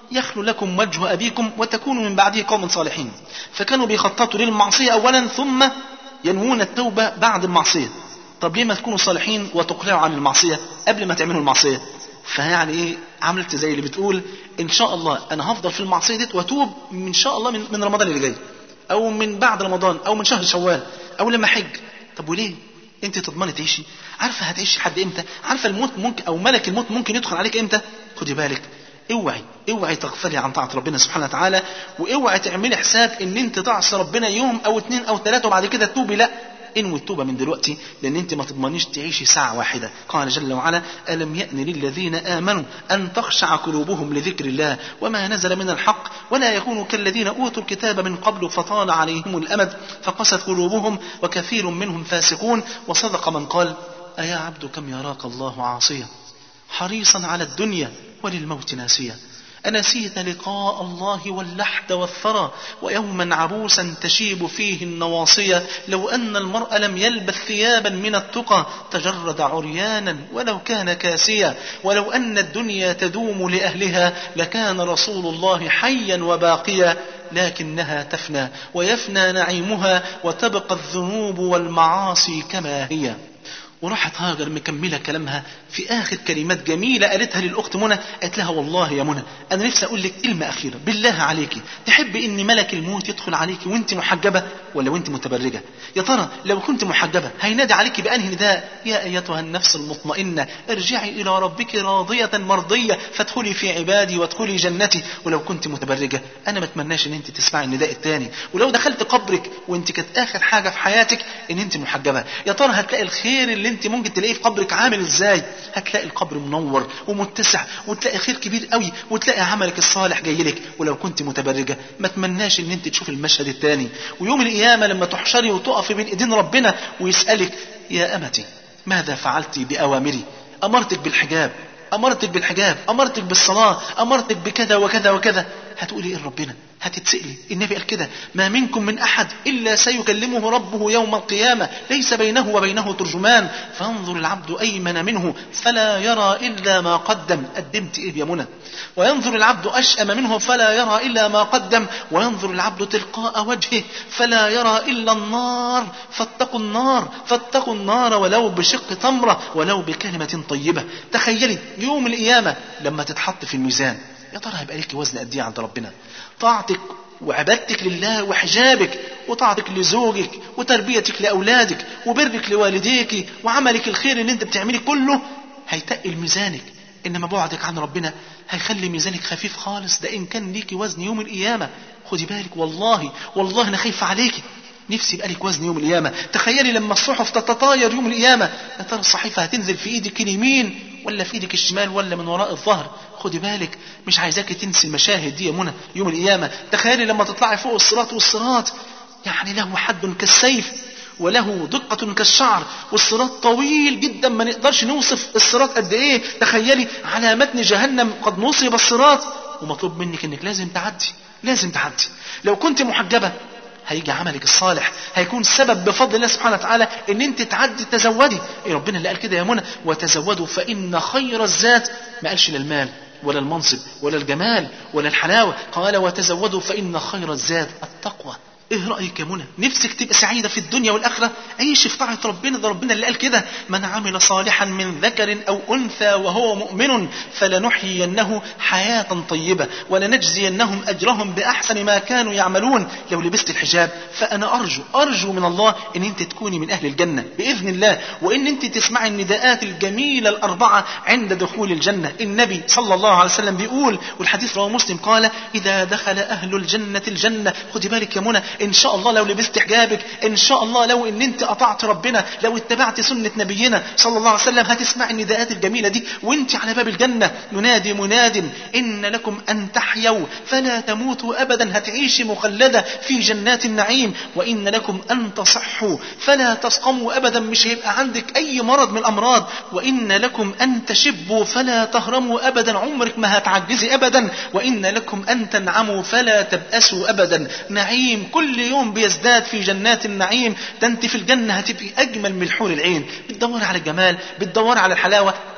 يخلو لكم وجه أبيكم وتكونوا من بعده قوم صالحين فكانوا بيخططوا للمعصية أولا ثم ينوون التوبة بعد المعصية طب ليه ما تكونوا صالحين وتقلعوا عن المعصية قبل ما تعملوا المعصية فيعني ايه عملت زي اللي بتقول ان شاء الله انا هفضل في المعصيه ديت واتوب ان شاء الله من, من رمضان اللي جاي او من بعد رمضان او من شهر شوال او لما حج طب وليه انت تضمني تعيشي عارفه هتعيشي لحد امتى عارفه الموت ممكن او ملك الموت ممكن يدخل عليك امتى خدي بالك اوعي اوعي تغفلي عن طاعه ربنا سبحانه وتعالى واوعي تعملي حساب ان انت تعصي ربنا يوم او اتنين او ثلاثه وبعد كده تتوبي لا انوي التوبة من دلوقتي لأن أنت ما تضمنيش تعيشي ساعة واحدة قال جل وعلا ألم يأن للذين آمنوا أن تخشع قلوبهم لذكر الله وما نزل من الحق ولا يكونوا كالذين أوتوا الكتاب من قبل فطال عليهم الأمد فقست قلوبهم وكثير منهم فاسقون وصدق من قال أيا عبد كم يراك الله عاصيا حريصا على الدنيا وللموت ناسيا أنسيت لقاء الله واللحد والثرى ويوما عبوسا تشيب فيه النواصية لو أن المرء لم يلبث ثيابا من التقى تجرد عريانا ولو كان كاسيا ولو أن الدنيا تدوم لأهلها لكان رسول الله حيا وباقيا لكنها تفنى ويفنى نعيمها وتبقى الذنوب والمعاصي كما هي وراحت هاجر مكملة كلامها في آخر كلمات جميلة قالتها للأخت منى قالت لها والله يا منى أنا نفسي أقول لك كلمة أخيرة بالله عليكي تحب إن ملك الموت يدخل عليكي وأنت محجبة ولا وأنت متبرجة يا ترى لو كنت محجبة هينادي عليكي بأنهي نداء يا أيتها النفس المطمئنة ارجعي إلى ربك راضية مرضية فادخلي في عبادي وادخلي جنتي ولو كنت متبرجة أنا ما أتمناش إن أنت تسمعي النداء الثاني ولو دخلت قبرك وأنت كانت آخر حاجة في حياتك إن أنت محجبة يا ترى هتلاقي الخير اللي أنت ممكن تلاقيه في قبرك عامل إزاي هتلاقي القبر منور ومتسع وتلاقي خير كبير قوي وتلاقي عملك الصالح جاي لك ولو كنت متبرجة ما تمناش ان انت تشوف المشهد الثاني ويوم القيامة لما تحشري وتقفي بين ايدين ربنا ويسألك يا أمتي ماذا فعلت بأوامري أمرتك بالحجاب أمرتك بالحجاب أمرتك بالصلاة أمرتك بكذا وكذا وكذا هتقولي إيه ربنا هتتسألي النبي قال كده ما منكم من أحد إلا سيكلمه ربه يوم القيامة ليس بينه وبينه ترجمان فانظر العبد أيمن منه فلا يرى إلا ما قدم قدمت إيه يا منى وينظر العبد أشأم منه فلا يرى إلا ما قدم وينظر العبد تلقاء وجهه فلا يرى إلا النار فاتقوا النار فاتقوا النار ولو بشق تمرة ولو بكلمة طيبة تخيلي يوم القيامة لما تتحط في الميزان يا ترى هيبقى لك وزن قد ايه عند ربنا طاعتك وعبادتك لله وحجابك وطاعتك لزوجك وتربيتك لأولادك وبرك لوالديك وعملك الخير اللي انت بتعمله كله هيتقل ميزانك إنما بعدك عن ربنا هيخلي ميزانك خفيف خالص ده إن كان ليكي وزن يوم القيامة خدي بالك والله والله أنا خايفة عليكي نفسي يبقى لك وزن يوم القيامة تخيلي لما الصحف تتطاير يوم القيامة يا ترى الصحيفة هتنزل في ايدك اليمين ولا في ايدك الشمال ولا من وراء الظهر خدي بالك مش عايزاكي تنسي المشاهد دي يا منى يوم القيامة تخيلي لما تطلعي فوق الصراط والصراط يعني له حد كالسيف وله دقة كالشعر والصراط طويل جدا ما نقدرش نوصف الصراط قد ايه تخيلي على متن جهنم قد نصب الصراط ومطلوب منك انك لازم تعدي لازم تعدي لو كنت محجبة هيجي عملك الصالح هيكون سبب بفضل الله سبحانه وتعالى ان انت تعدي تزودي إيه ربنا اللي قال كده يا منى وتزودوا فان خير الزاد ما قالش لا المال ولا المنصب ولا الجمال ولا الحلاوه قال وتزودوا فان خير الزاد التقوى ايه رايك يا منى نفسك تبقى سعيده في الدنيا والاخره عيش في طاعه ربنا ده ربنا اللي قال كده من عمل صالحا من ذكر او انثى وهو مؤمن فلنحيينه حياه طيبه ولنجزينهم اجرهم باحسن ما كانوا يعملون لو لبست الحجاب فانا ارجو ارجو من الله ان انت تكوني من اهل الجنه باذن الله وان انت تسمعي النداءات الجميله الاربعه عند دخول الجنه النبي صلى الله عليه وسلم بيقول والحديث رواه مسلم قال اذا دخل اهل الجنه الجنه خدي بالك يا منى ان شاء الله لو لبست حجابك ان شاء الله لو ان انت اطعت ربنا لو اتبعت سنه نبينا صلى الله عليه وسلم هتسمع النداءات الجميله دي وانت على باب الجنه ينادي مناد ان لكم ان تحيوا فلا تموتوا ابدا هتعيشي مخلده في جنات النعيم وان لكم ان تصحوا فلا تسقموا ابدا مش هيبقى عندك اي مرض من الامراض وان لكم ان تشبوا فلا تهرموا ابدا عمرك ما هتعجزي ابدا وان لكم ان تنعموا فلا تبأسوا ابدا نعيم كل يوم بيزداد في جنات النعيم ده انت في الجنة هتبقي أجمل من حور العين بتدوري على الجمال بتدوري على الحلاوة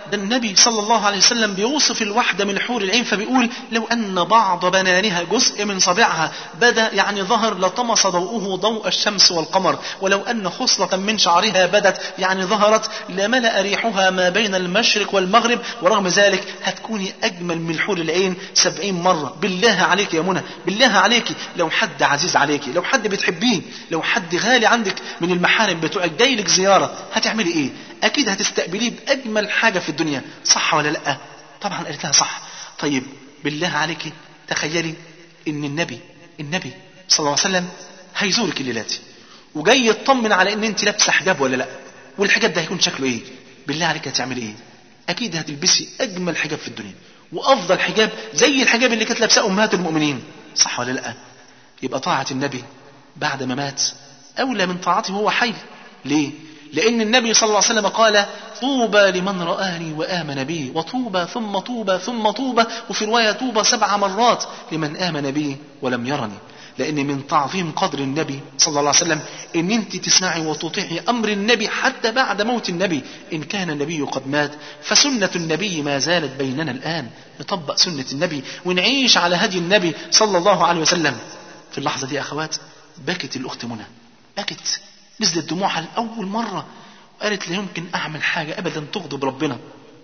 ده النبي صلى الله عليه وسلم بيوصف الواحدة من حور العين فبيقول لو أن بعض بنانها جزء من صبعها بدا يعني ظهر لطمس ضوءه ضوء الشمس والقمر ولو أن خصلة من شعرها بدت يعني ظهرت لملأ ريحها ما بين المشرق والمغرب ورغم ذلك هتكوني أجمل من حور العين سبعين مرة بالله عليك يا منى بالله عليك لو حد عزيز عليك لو حد بتحبيه لو حد غالي عندك من المحارم بتوعك جاي لك زيارة هتعملي ايه اكيد هتستقبليه باجمل حاجة في الدنيا صح ولا لا طبعا قالت لها صح طيب بالله عليك تخيلي ان النبي النبي صلى الله عليه وسلم هيزورك الليلاتي وجاي يطمن على ان انت لابسه حجاب ولا لا والحجاب ده هيكون شكله ايه بالله عليك هتعملي ايه اكيد هتلبسي اجمل حجاب في الدنيا وافضل حجاب زي الحجاب اللي كانت لابساه امهات المؤمنين صح ولا لا يبقى طاعه النبي بعد ما مات اولى من طاعته وهو حي ليه لأن النبي صلى الله عليه وسلم قال طوبى لمن رآني وآمن بي وطوبى ثم طوبى ثم طوبى وفي رواية طوبى سبع مرات لمن آمن بي ولم يرني لأن من تعظيم قدر النبي صلى الله عليه وسلم إن أنت تسمعي وتطيعي أمر النبي حتى بعد موت النبي إن كان النبي قد مات فسنة النبي ما زالت بيننا الآن نطبق سنة النبي ونعيش على هدي النبي صلى الله عليه وسلم في اللحظة دي أخوات بكت الأخت منى بكت نزلت دموعها لأول مرة وقالت لا يمكن أعمل حاجة أبدا تغضب ربنا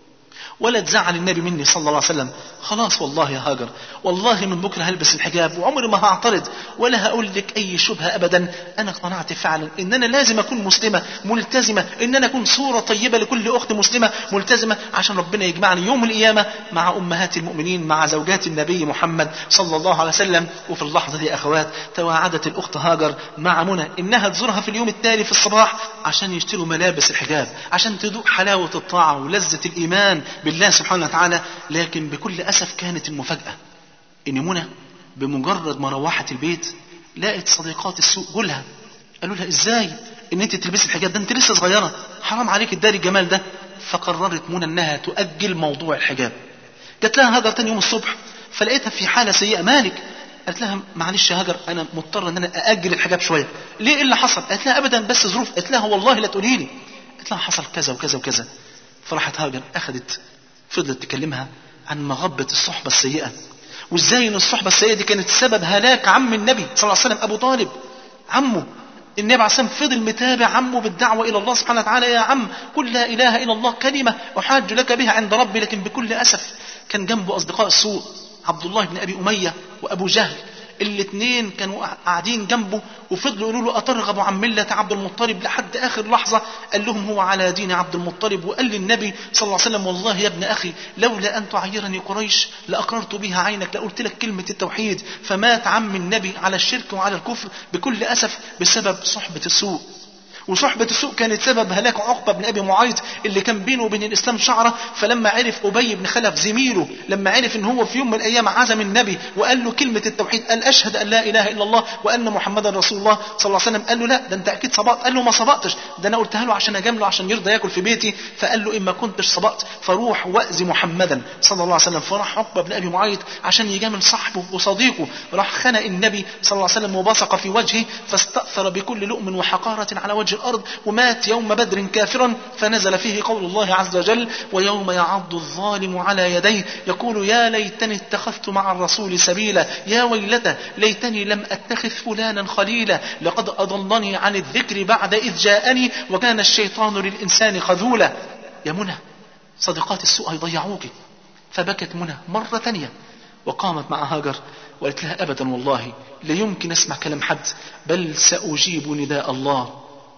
ولا تزعل النبي مني صلى الله عليه وسلم خلاص والله يا هاجر والله من بكره هلبس الحجاب وعمري ما هعترض ولا هقول لك اي شبهه ابدا انا اقتنعت فعلا ان انا لازم اكون مسلمه ملتزمه ان انا اكون صوره طيبه لكل اخت مسلمه ملتزمه عشان ربنا يجمعني يوم القيامه مع امهات المؤمنين مع زوجات النبي محمد صلى الله عليه وسلم وفي اللحظه دي اخوات تواعدت الاخت هاجر مع منى انها تزورها في اليوم التالي في الصباح عشان يشتروا ملابس الحجاب عشان تذوق حلاوه الطاعه ولذه الايمان بالله سبحانه وتعالى لكن بكل أسف كانت المفاجأة إن منى بمجرد ما روحت البيت لقت صديقات السوق جولها قالوا لها إزاي إن أنت تلبسي الحجاب ده أنت لسه صغيرة حرام عليك الداري الجمال ده فقررت منى إنها تؤجل موضوع الحجاب جات لها هاجر تاني يوم الصبح فلقيتها في حالة سيئة مالك قالت لها معلش يا هاجر انا مضطر ان انا ااجل الحجاب شويه ليه ايه اللي حصل قالت لها ابدا بس ظروف قالت لها والله لا تقولي لي قالت لها حصل كذا وكذا وكذا فراحت هاجر اخذت فضلت تكلمها عن مغبة الصحبة السيئة وازاي ان الصحبة السيئة دي كانت سبب هلاك عم النبي صلى الله عليه وسلم ابو طالب عمه النبي عليه الصلاة والسلام فضل متابع عمه بالدعوة إلى الله سبحانه وتعالى يا عم قل لا إله إلا الله كلمة أحاج لك بها عند ربي لكن بكل أسف كان جنبه أصدقاء السوء عبد الله بن أبي أمية وأبو جهل الاثنين كانوا قاعدين جنبه وفضلوا يقولوا له أترغب عن ملة عبد المطلب لحد آخر لحظة قال لهم هو على دين عبد المطلب وقال للنبي صلى الله عليه وسلم والله يا ابن أخي لولا أن تعيرني قريش لأقررت بها عينك لقلت لك كلمة التوحيد فمات عم النبي على الشرك وعلى الكفر بكل أسف بسبب صحبة السوء وصحبة السوء كانت سبب هلاك عقبة بن أبي معيط اللي كان بينه وبين الإسلام شعرة فلما عرف أبي بن خلف زميله لما عرف إن هو في يوم من الأيام عزم النبي وقال له كلمة التوحيد قال أشهد أن لا إله إلا الله وأن محمدا رسول الله صلى الله عليه وسلم قال له لا ده أنت أكيد صبأت قال له ما صبأتش ده أنا قلتها له عشان أجامله عشان يرضى ياكل في بيتي فقال له إن ما كنتش صبأت فروح وأذي محمدا صلى الله عليه وسلم فراح عقبة بن أبي معيط عشان يجامل صاحبه وصديقه راح خنق النبي صلى الله عليه وسلم وبصق في وجهه فاستأثر بكل لؤم وحقارة على وجه الأرض ومات يوم بدر كافرا فنزل فيه قول الله عز وجل ويوم يعض الظالم على يديه يقول يا ليتني اتخذت مع الرسول سبيلا يا ويلتى ليتني لم اتخذ فلانا خليلا لقد اضلني عن الذكر بعد اذ جاءني وكان الشيطان للانسان خذولا يا منى صديقات السوء هيضيعوك فبكت منى مرة تانية وقامت مع هاجر وقالت لها أبدا والله لا يمكن أسمع كلام حد بل سأجيب نداء الله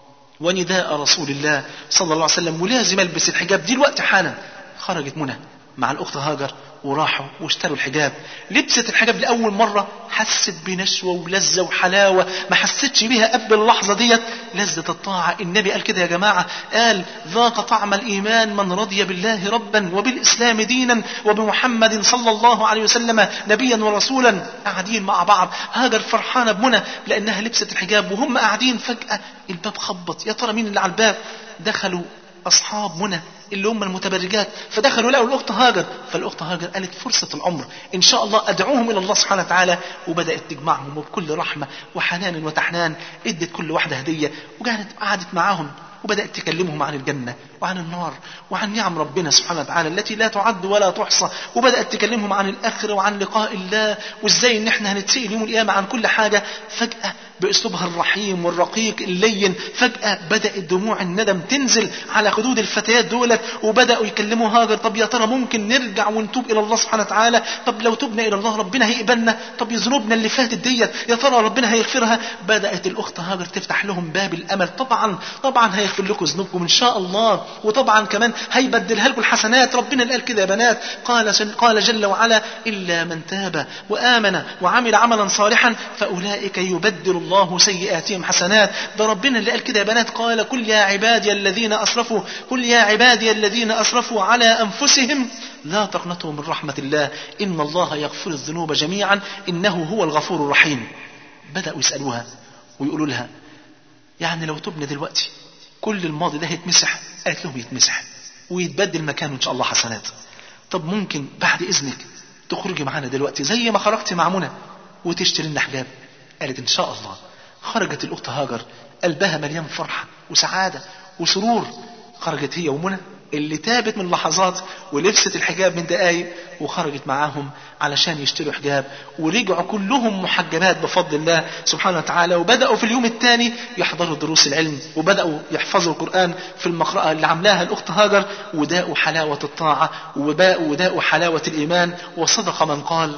ونداء رسول الله صلى الله عليه وسلم ولازم البس الحجاب دلوقتي حالا خرجت منى مع الاخت هاجر وراحوا واشتروا الحجاب لبست الحجاب لاول مره حست بنشوه ولذه وحلاوه ما حستش بيها قبل اللحظه ديت لذه الطاعه النبي قال كده يا جماعه قال ذاق طعم الايمان من رضي بالله ربا وبالاسلام دينا وبمحمد صلى الله عليه وسلم نبيا ورسولا قاعدين مع بعض هاجر فرحانه بمنى لانها لبست الحجاب وهم قاعدين فجاه الباب خبط يا ترى مين اللي على الباب دخلوا اصحاب منى اللي هم المتبرجات فدخلوا لقوا الاخت هاجر فالاخت هاجر قالت فرصه العمر ان شاء الله ادعوهم الى الله سبحانه وتعالى وبدات تجمعهم وبكل رحمه وحنان وتحنان ادت كل واحده هديه وقعدت قعدت معاهم وبدات تكلمهم عن الجنه وعن النار وعن نعم ربنا سبحانه وتعالى التي لا تعد ولا تحصى وبدأت تكلمهم عن الآخرة وعن لقاء الله وإزاي إن إحنا هنتسئل يوم القيامة عن كل حاجة فجأة بأسلوبها الرحيم والرقيق اللين فجأة بدأت دموع الندم تنزل على خدود الفتيات دولت وبدأوا يكلموا هاجر طب يا ترى ممكن نرجع ونتوب إلى الله سبحانه وتعالى طب لو تبنا إلى الله ربنا هيقبلنا طب ذنوبنا اللي فاتت ديت يا ترى ربنا هيغفرها بدأت الأخت هاجر تفتح لهم باب الأمل طبعا طبعا هيغفر لكم ذنوبكم إن شاء الله وطبعا كمان هيبدلها لكم الحسنات ربنا اللي قال كده يا بنات قال قال جل وعلا إلا من تاب وآمن وعمل عملا صالحا فأولئك يبدل الله سيئاتهم حسنات ده ربنا اللي قال كده يا بنات قال قل يا عبادي الذين أسرفوا قل يا عبادي الذين أسرفوا على أنفسهم لا تقنطوا من رحمة الله إن الله يغفر الذنوب جميعا إنه هو الغفور الرحيم بدأوا يسألوها ويقولوا لها يعني لو تبنا دلوقتي كل الماضي ده هيتمسح قالت لهم يتمسح ويتبدل مكانه إن شاء الله حسنات طب ممكن بعد إذنك تخرجي معانا دلوقتي زي ما خرجتي مع منى وتشتري لنا حجاب قالت إن شاء الله خرجت الأخت هاجر قلبها مليان فرحة وسعادة وسرور خرجت هي ومنى اللي تابت من لحظات ولبست الحجاب من دقايق وخرجت معاهم علشان يشتروا حجاب ورجعوا كلهم محجبات بفضل الله سبحانه وتعالى وبدأوا في اليوم الثاني يحضروا دروس العلم وبدأوا يحفظوا القرآن في المقرأة اللي عملاها الأخت هاجر وداءوا حلاوة الطاعة وباءوا وداءوا حلاوة الإيمان وصدق من قال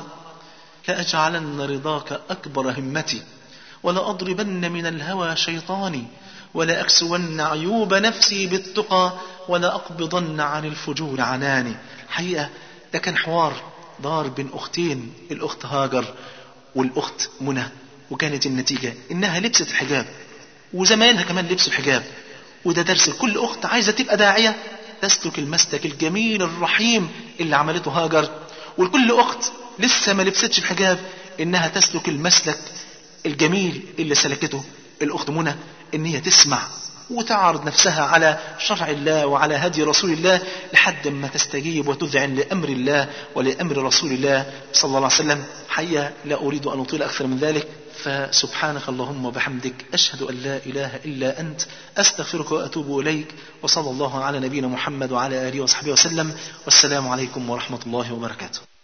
لأجعلن رضاك أكبر همتي ولأضربن من الهوى شيطاني ولا أكسون عيوب نفسي بالتقى ولا أقبضن عن الفجور عناني حقيقة ده كان حوار دار بين أختين الأخت هاجر والأخت منى وكانت النتيجة إنها لبست الحجاب وزمايلها كمان لبسوا الحجاب وده درس لكل أخت عايزة تبقى داعية تسلك المسلك الجميل الرحيم اللي عملته هاجر ولكل أخت لسه ما لبستش الحجاب إنها تسلك المسلك الجميل اللي سلكته الأخت منى إن هي تسمع وتعرض نفسها على شرع الله وعلى هدي رسول الله لحد ما تستجيب وتذعن لأمر الله ولأمر رسول الله صلى الله عليه وسلم حقيقة لا أريد أن أطيل أكثر من ذلك فسبحانك اللهم وبحمدك أشهد أن لا إله إلا أنت أستغفرك وأتوب إليك وصلى الله على نبينا محمد وعلى آله وصحبه وسلم والسلام عليكم ورحمة الله وبركاته